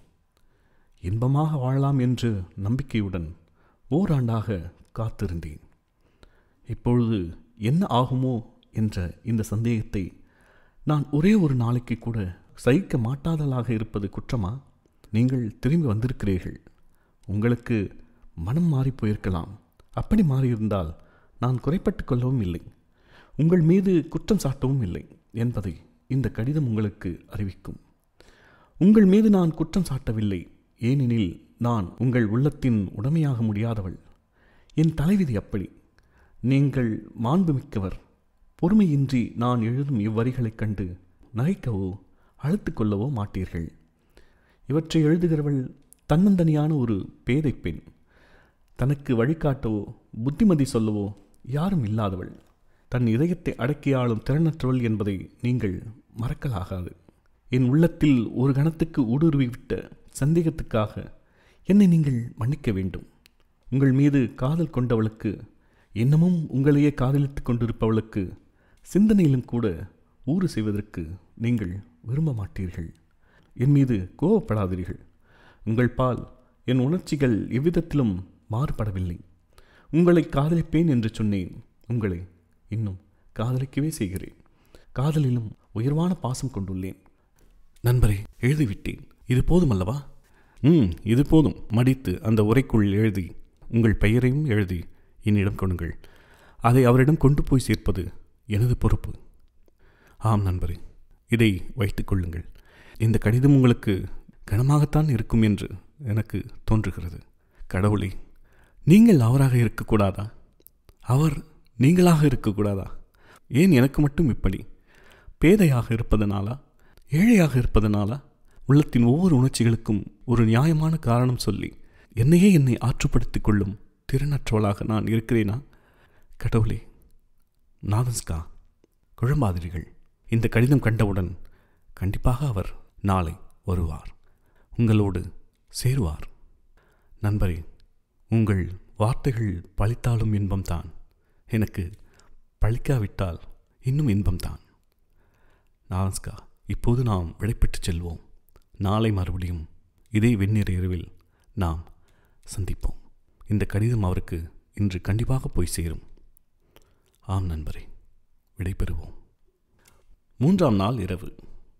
இன்பமாக வாழலாம் என்று நம்பிக்கையுடன் ஓராண்டாக காத்திருந்தேன் இப்பொழுது என்ன ஆகுமோ என்ற இந்த சந்தேகத்தை நான் ஒரே ஒரு நாளைக்கு கூட சகிக்க மாட்டாதலாக இருப்பது குற்றமா நீங்கள் திரும்பி வந்திருக்கிறீர்கள் உங்களுக்கு மனம் மாறி போயிருக்கலாம் அப்படி மாறியிருந்தால் நான் குறைப்பட்டு கொள்ளவும் இல்லை உங்கள் மீது குற்றம் சாட்டவும் இல்லை என்பதை இந்த கடிதம் உங்களுக்கு அறிவிக்கும் உங்கள் மீது நான் குற்றம் சாட்டவில்லை ஏனெனில் நான் உங்கள் உள்ளத்தின் உடமையாக முடியாதவள் என் தலைவிதி அப்படி நீங்கள் மாண்புமிக்கவர் பொறுமையின்றி நான் எழுதும் இவ்வரிகளைக் கண்டு நகைக்கவோ அழுத்து கொள்ளவோ மாட்டீர்கள் இவற்றை எழுதுகிறவள் தன்னந்தனியான ஒரு பேதை பெண் தனக்கு வழிகாட்டவோ புத்திமதி சொல்லவோ யாரும் இல்லாதவள் தன் இதயத்தை அடக்கி ஆளும் திறனற்றவள் என்பதை நீங்கள் மறக்கலாகாது என் உள்ளத்தில் ஒரு கணத்துக்கு ஊடுருவிவிட்ட சந்தேகத்துக்காக என்னை நீங்கள் மன்னிக்க வேண்டும் உங்கள் மீது காதல் கொண்டவளுக்கு இன்னமும் உங்களையே காதலித்துக் கொண்டிருப்பவளுக்கு சிந்தனையிலும் கூட ஊறு செய்வதற்கு நீங்கள் விரும்ப மாட்டீர்கள் என் மீது கோவப்படாதீர்கள் உங்கள் பால் என் உணர்ச்சிகள் எவ்விதத்திலும் மாறுபடவில்லை உங்களை காதலிப்பேன் என்று சொன்னேன் உங்களை இன்னும் காதலிக்கவே செய்கிறேன் காதலிலும் உயர்வான பாசம் கொண்டுள்ளேன் நண்பரே எழுதிவிட்டேன் இது போதுமல்லவா ம் இது போதும் மடித்து அந்த உரைக்குள் எழுதி உங்கள் பெயரையும் எழுதி என்னிடம் கொடுங்கள் அதை அவரிடம் கொண்டு போய் சேர்ப்பது எனது பொறுப்பு ஆம் நண்பரே இதை வைத்துக் கொள்ளுங்கள் இந்த கடிதம் உங்களுக்கு கனமாகத்தான் இருக்கும் என்று எனக்கு தோன்றுகிறது கடவுளே நீங்கள் அவராக இருக்கக்கூடாதா அவர் நீங்களாக இருக்கக்கூடாதா ஏன் எனக்கு மட்டும் இப்படி பேதையாக இருப்பதனாலா ஏழையாக இருப்பதனாலா உள்ளத்தின் ஒவ்வொரு உணர்ச்சிகளுக்கும் ஒரு நியாயமான காரணம் சொல்லி என்னையே என்னை ஆற்றுப்படுத்திக் கொள்ளும் திறனற்றவளாக நான் இருக்கிறேனா கடவுளே நாதன்ஸ்கா குழம்பாதிரிகள் இந்த கடிதம் கண்டவுடன் கண்டிப்பாக அவர் நாளை வருவார் உங்களோடு சேருவார் நண்பரே உங்கள் வார்த்தைகள் பழித்தாலும் இன்பம்தான் எனக்கு பழிக்காவிட்டால் இன்னும் இன்பம்தான் நான்ஸ்கா இப்போது நாம் விடைபெற்றுச் செல்வோம் நாளை மறுபடியும் இதே வெந்நீர் இரவில் நாம் சந்திப்போம் இந்த கடிதம் அவருக்கு இன்று கண்டிப்பாக போய் சேரும் ஆம் நண்பரே விடைபெறுவோம் மூன்றாம் நாள் இரவு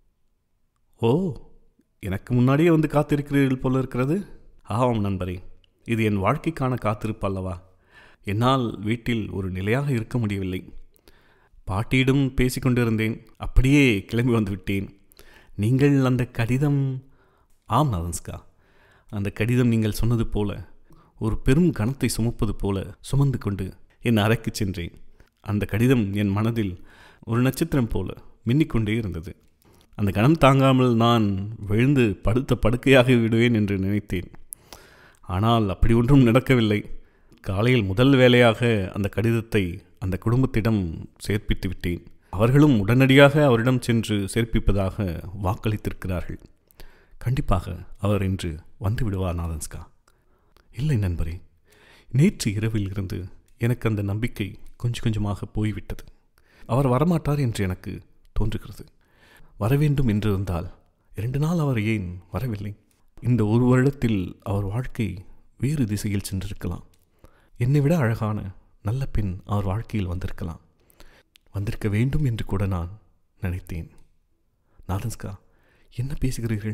ஓ எனக்கு முன்னாடியே வந்து காத்திருக்கிறீர்கள் போல இருக்கிறது ஆமாம் நண்பரே இது என் வாழ்க்கைக்கான காத்திருப்பு அல்லவா என்னால் வீட்டில் ஒரு நிலையாக இருக்க முடியவில்லை பாட்டியிடம் பேசிக்கொண்டிருந்தேன் அப்படியே கிளம்பி வந்து விட்டேன் நீங்கள் அந்த கடிதம் ஆம் நதன்ஸ்கா அந்த கடிதம் நீங்கள் சொன்னது போல ஒரு பெரும் கணத்தை சுமப்பது போல சுமந்து கொண்டு என் அறைக்கு சென்றேன் அந்த கடிதம் என் மனதில் ஒரு நட்சத்திரம் போல மின்னிக்கொண்டே இருந்தது அந்த கணம் தாங்காமல் நான் விழுந்து படுத்த படுக்கையாகி விடுவேன் என்று நினைத்தேன் ஆனால் அப்படி ஒன்றும் நடக்கவில்லை காலையில் முதல் வேலையாக அந்த கடிதத்தை அந்த குடும்பத்திடம் சேர்ப்பித்து விட்டேன் அவர்களும் உடனடியாக அவரிடம் சென்று சேர்ப்பிப்பதாக வாக்களித்திருக்கிறார்கள் கண்டிப்பாக அவர் இன்று வந்து விடுவார் நாதன்ஸ்கா இல்லை நண்பரே நேற்று இரவில் இருந்து எனக்கு அந்த நம்பிக்கை கொஞ்சம் கொஞ்சமாக போய்விட்டது அவர் வரமாட்டார் என்று எனக்கு தோன்றுகிறது வரவேண்டும் என்றிருந்தால் இரண்டு நாள் அவர் ஏன் வரவில்லை இந்த ஒரு வருடத்தில் அவர் வாழ்க்கை வேறு திசையில் சென்றிருக்கலாம் என்னை விட அழகான நல்ல பெண் அவர் வாழ்க்கையில் வந்திருக்கலாம் வந்திருக்க வேண்டும் என்று கூட நான் நினைத்தேன் நாதன்ஸ்கா என்ன பேசுகிறீர்கள்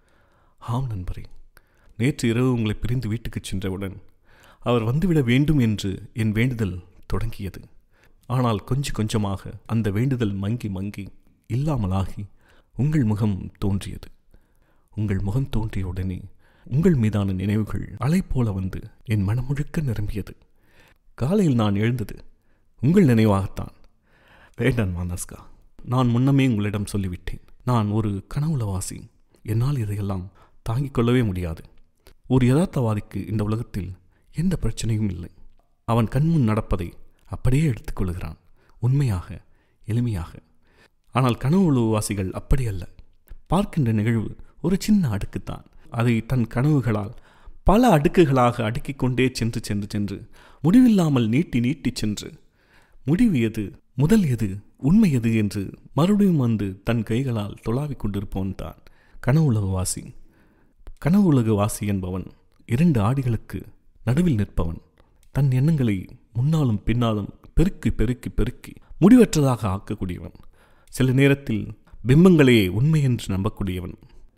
ஆம் நண்பரே நேற்று இரவு உங்களை பிரிந்து வீட்டுக்கு சென்றவுடன் அவர் வந்துவிட வேண்டும் என்று என் வேண்டுதல் தொடங்கியது ஆனால் கொஞ்சம் கொஞ்சமாக அந்த வேண்டுதல் மங்கி மங்கி இல்லாமலாகி உங்கள் முகம் தோன்றியது உங்கள் முகம் தோன்றிய உடனே உங்கள் மீதான நினைவுகள் அலை போல வந்து என் மனம் முழுக்க நிரம்பியது காலையில் நான் எழுந்தது உங்கள் நினைவாகத்தான் வேண்டாம் மானஸ்கா நான் முன்னமே உங்களிடம் சொல்லிவிட்டேன் நான் ஒரு கனவுலவாசி என்னால் இதையெல்லாம் தாங்கிக் கொள்ளவே முடியாது ஒரு யதார்த்தவாதிக்கு இந்த உலகத்தில் எந்த பிரச்சனையும் இல்லை அவன் கண்முன் நடப்பதை அப்படியே எடுத்துக்கொள்கிறான் உண்மையாக எளிமையாக ஆனால் கனவு உலகவாசிகள் அப்படி அல்ல பார்க்கின்ற நிகழ்வு ஒரு சின்ன அடுக்குத்தான் அதை தன் கனவுகளால் பல அடுக்குகளாக அடுக்கிக் கொண்டே சென்று சென்று சென்று முடிவில்லாமல் நீட்டி நீட்டி சென்று முடிவு எது முதல் எது உண்மை எது என்று மறுபடியும் வந்து தன் கைகளால் தொலாவிக் கொண்டிருப்பவன் தான் கனவு உலகவாசி கனவு உலகவாசி என்பவன் இரண்டு ஆடிகளுக்கு நடுவில் நிற்பவன் தன் எண்ணங்களை முன்னாலும் பின்னாலும் பெருக்கி பெருக்கி பெருக்கி முடிவற்றதாக ஆக்கக்கூடியவன் சில நேரத்தில் பிம்பங்களையே உண்மை என்று நம்பக்கூடியவன்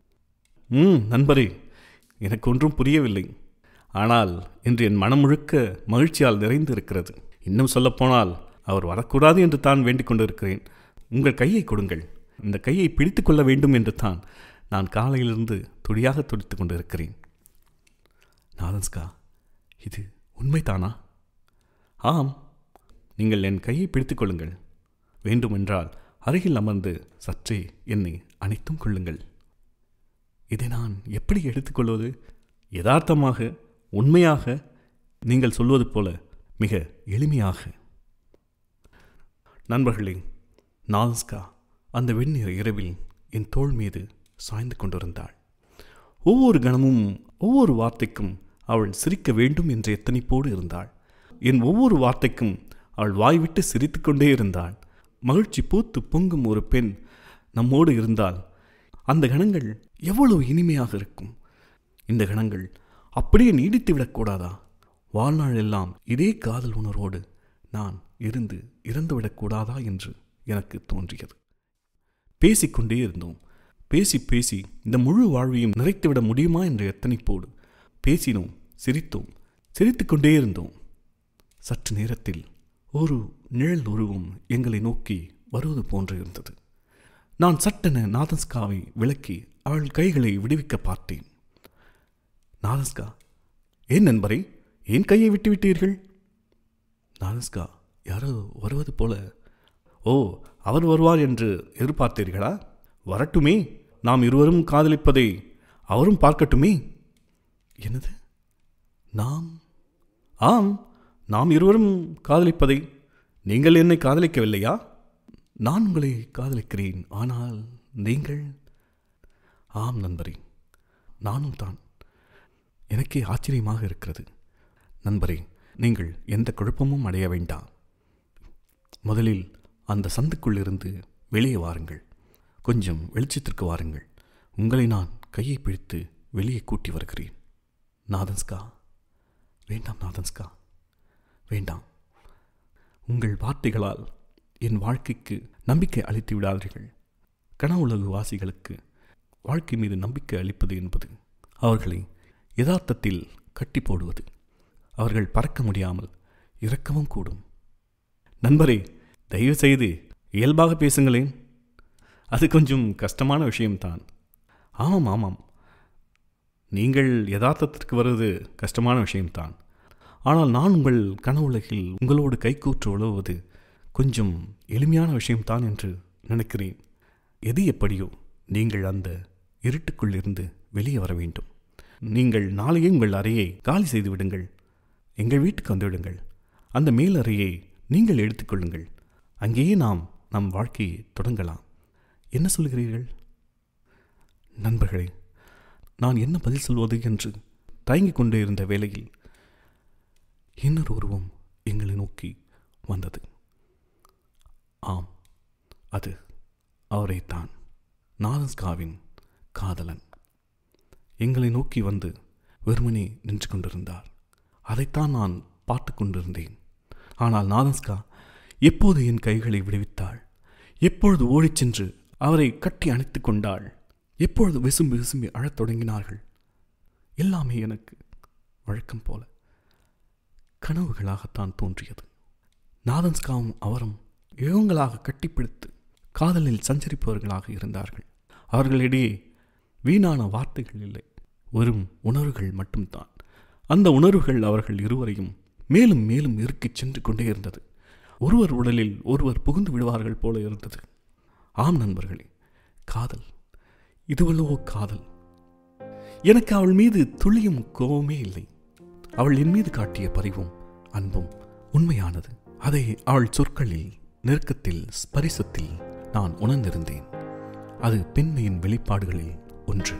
ம் நண்பரே எனக்கு ஒன்றும் புரியவில்லை ஆனால் இன்று என் மனம் முழுக்க மகிழ்ச்சியால் நிறைந்து இருக்கிறது இன்னும் சொல்லப்போனால் அவர் வரக்கூடாது என்று தான் வேண்டிக் கொண்டிருக்கிறேன் உங்கள் கையை கொடுங்கள் இந்த கையை பிடித்து கொள்ள வேண்டும் என்று தான் நான் காலையிலிருந்து துடியாக துடித்து கொண்டிருக்கிறேன் நாதன்ஸ்கா இது உண்மைதானா ஆம் நீங்கள் என் கையை பிடித்துக் கொள்ளுங்கள் வேண்டுமென்றால் அருகில் அமர்ந்து சற்றே என்னை அணைத்தும் கொள்ளுங்கள் இதை நான் எப்படி எடுத்துக்கொள்வது யதார்த்தமாக உண்மையாக நீங்கள் சொல்வது போல மிக எளிமையாக நண்பர்களே நால்ஸ்கா அந்த வெண்ணிற இரவில் என் தோள் மீது சாய்ந்து கொண்டிருந்தாள் ஒவ்வொரு கணமும் ஒவ்வொரு வார்த்தைக்கும் அவள் சிரிக்க வேண்டும் என்ற எத்தனிப்போடு இருந்தாள் என் ஒவ்வொரு வார்த்தைக்கும் அவள் வாய்விட்டு சிரித்துக்கொண்டே இருந்தாள் மகிழ்ச்சி பூத்து பொங்கும் ஒரு பெண் நம்மோடு இருந்தால் அந்த கணங்கள் எவ்வளவு இனிமையாக இருக்கும் இந்த கணங்கள் அப்படியே நீடித்து விடக்கூடாதா வாழ்நாள் எல்லாம் இதே காதல் உணர்வோடு நான் இருந்து இறந்துவிடக்கூடாதா என்று எனக்கு தோன்றியது பேசிக்கொண்டே இருந்தோம் பேசி பேசி இந்த முழு வாழ்வையும் நிறைத்துவிட முடியுமா என்ற எத்தனைப்போடு பேசினோம் சிரித்தோம் சிரித்துக்கொண்டே இருந்தோம் சற்று நேரத்தில் ஒரு நிழல் உருவம் எங்களை நோக்கி வருவது போன்று இருந்தது நான் சட்டென நாதஸ்காவை விளக்கி அவள் கைகளை விடுவிக்க பார்த்தேன் நாதஸ்கா ஏன் நண்பரை ஏன் கையை விட்டு விட்டீர்கள் நாதஸ்கா யாரோ வருவது போல ஓ அவர் வருவார் என்று எதிர்பார்த்தீர்களா வரட்டுமே நாம் இருவரும் காதலிப்பதை அவரும் பார்க்கட்டுமே என்னது நாம் ஆம் நாம் இருவரும் காதலிப்பதை நீங்கள் என்னை காதலிக்கவில்லையா நான் உங்களை காதலிக்கிறேன் ஆனால் நீங்கள் ஆம் நண்பரே நானும் தான் எனக்கே ஆச்சரியமாக இருக்கிறது நண்பரே நீங்கள் எந்த குழப்பமும் அடைய வேண்டாம் முதலில் அந்த சந்துக்குள்ளிருந்து வெளியே வாருங்கள் கொஞ்சம் வெளிச்சத்திற்கு வாருங்கள் உங்களை நான் கையை பிடித்து வெளியே கூட்டி வருகிறேன் நாதன்ஸ்கா வேண்டாம் நாதன்ஸ்கா வேண்டாம் உங்கள் வார்த்தைகளால் என் வாழ்க்கைக்கு நம்பிக்கை அளித்து விடாதீர்கள் கனவுலகு வாசிகளுக்கு வாழ்க்கை மீது நம்பிக்கை அளிப்பது என்பது அவர்களை யதார்த்தத்தில் கட்டி போடுவது அவர்கள் பறக்க முடியாமல் இறக்கவும் கூடும் நண்பரே தயவு செய்து இயல்பாக பேசுங்களேன் அது கொஞ்சம் கஷ்டமான விஷயம்தான் ஆமாம் ஆமாம் நீங்கள் யதார்த்தத்திற்கு வருவது கஷ்டமான விஷயம்தான் ஆனால் நான் உங்கள் கனவுலகில் உங்களோடு கைக்கூற்று உழவுவது கொஞ்சம் எளிமையான விஷயம்தான் என்று நினைக்கிறேன் எது எப்படியோ நீங்கள் அந்த இருட்டுக்குள் இருந்து வெளியே வர வேண்டும் நீங்கள் நாளையே உங்கள் அறையை காலி செய்து விடுங்கள் எங்கள் வீட்டுக்கு வந்துவிடுங்கள் அந்த மேலறையை நீங்கள் எடுத்துக்கொள்ளுங்கள் அங்கேயே நாம் நம் வாழ்க்கையை தொடங்கலாம் என்ன சொல்கிறீர்கள் நண்பர்களே நான் என்ன பதில் சொல்வது என்று தயங்கிக் கொண்டே இருந்த வேளையில் இன்னொரு உருவம் எங்களை நோக்கி வந்தது ஆம் அது அவரைத்தான் நாதஸ்காவின் காதலன் எங்களை நோக்கி வந்து வெறுமனே நின்று கொண்டிருந்தார் அதைத்தான் நான் பார்த்து கொண்டிருந்தேன் ஆனால் நாதஸ்கா எப்போது என் கைகளை விடுவித்தாள் எப்பொழுது ஓடிச் சென்று அவரை கட்டி அணைத்துக் கொண்டாள் எப்பொழுது விசும்பி விசும்பி அழத் தொடங்கினார்கள் எல்லாமே எனக்கு வழக்கம் போல கனவுகளாகத்தான் தோன்றியது நாதன்ஸ்காவும் அவரும் யுகங்களாக கட்டிப்பிடித்து காதலில் சஞ்சரிப்பவர்களாக இருந்தார்கள் அவர்களிடையே வீணான வார்த்தைகள் இல்லை வெறும் உணர்வுகள் மட்டும்தான் அந்த உணர்வுகள் அவர்கள் இருவரையும் மேலும் மேலும் இறுக்கிச் சென்று கொண்டே இருந்தது ஒருவர் உடலில் ஒருவர் புகுந்து விடுவார்கள் போல இருந்தது ஆம் நண்பர்களே காதல் இதுவல்லவோ காதல் எனக்கு அவள் மீது துளியும் கோபமே இல்லை அவள் என் மீது காட்டிய பரிவும் அன்பும் உண்மையானது அதை அவள் சொற்களில் நெருக்கத்தில் ஸ்பரிசத்தில் நான் உணர்ந்திருந்தேன் அது பெண்மையின் வெளிப்பாடுகளில் ஒன்று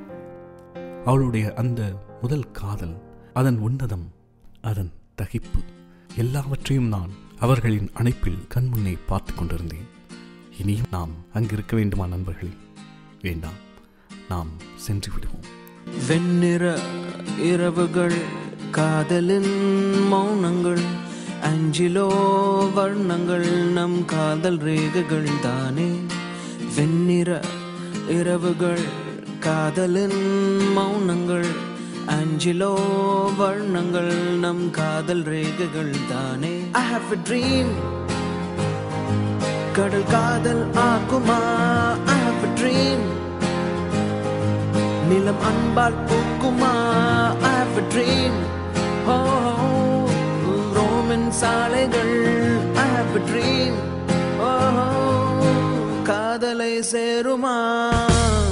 அவளுடைய அந்த முதல் காதல் அதன் உன்னதம் அதன் தகிப்பு எல்லாவற்றையும் நான் அவர்களின் அணைப்பில் கண்முன்னே பார்த்து கொண்டிருந்தேன் இனியும் நாம் அங்கிருக்க வேண்டுமா நண்பர்களே வேண்டாம் நாம் சென்று விடுவோம் வெண்ணிற இரவுகள் காதலின் மௌனங்கள் அஞ்சிலோ வர்ணங்கள் நம் காதல் ரேகைகள் தானே வெண்ணிற இரவுகள் காதலின் மௌனங்கள் அஞ்சிலோ வர்ணங்கள் நம் காதல் ரேகைகள் தானே ஐ ஹாவ் a ட்ரீம் கடல் காதல் ஆக்குமா ஐ ஹாவ் a ட்ரீம் நிலம் அன்பால் பூக்குமா I have a dream oh, Roman சாலைகள் I have a dream oh, காதலை சேருமா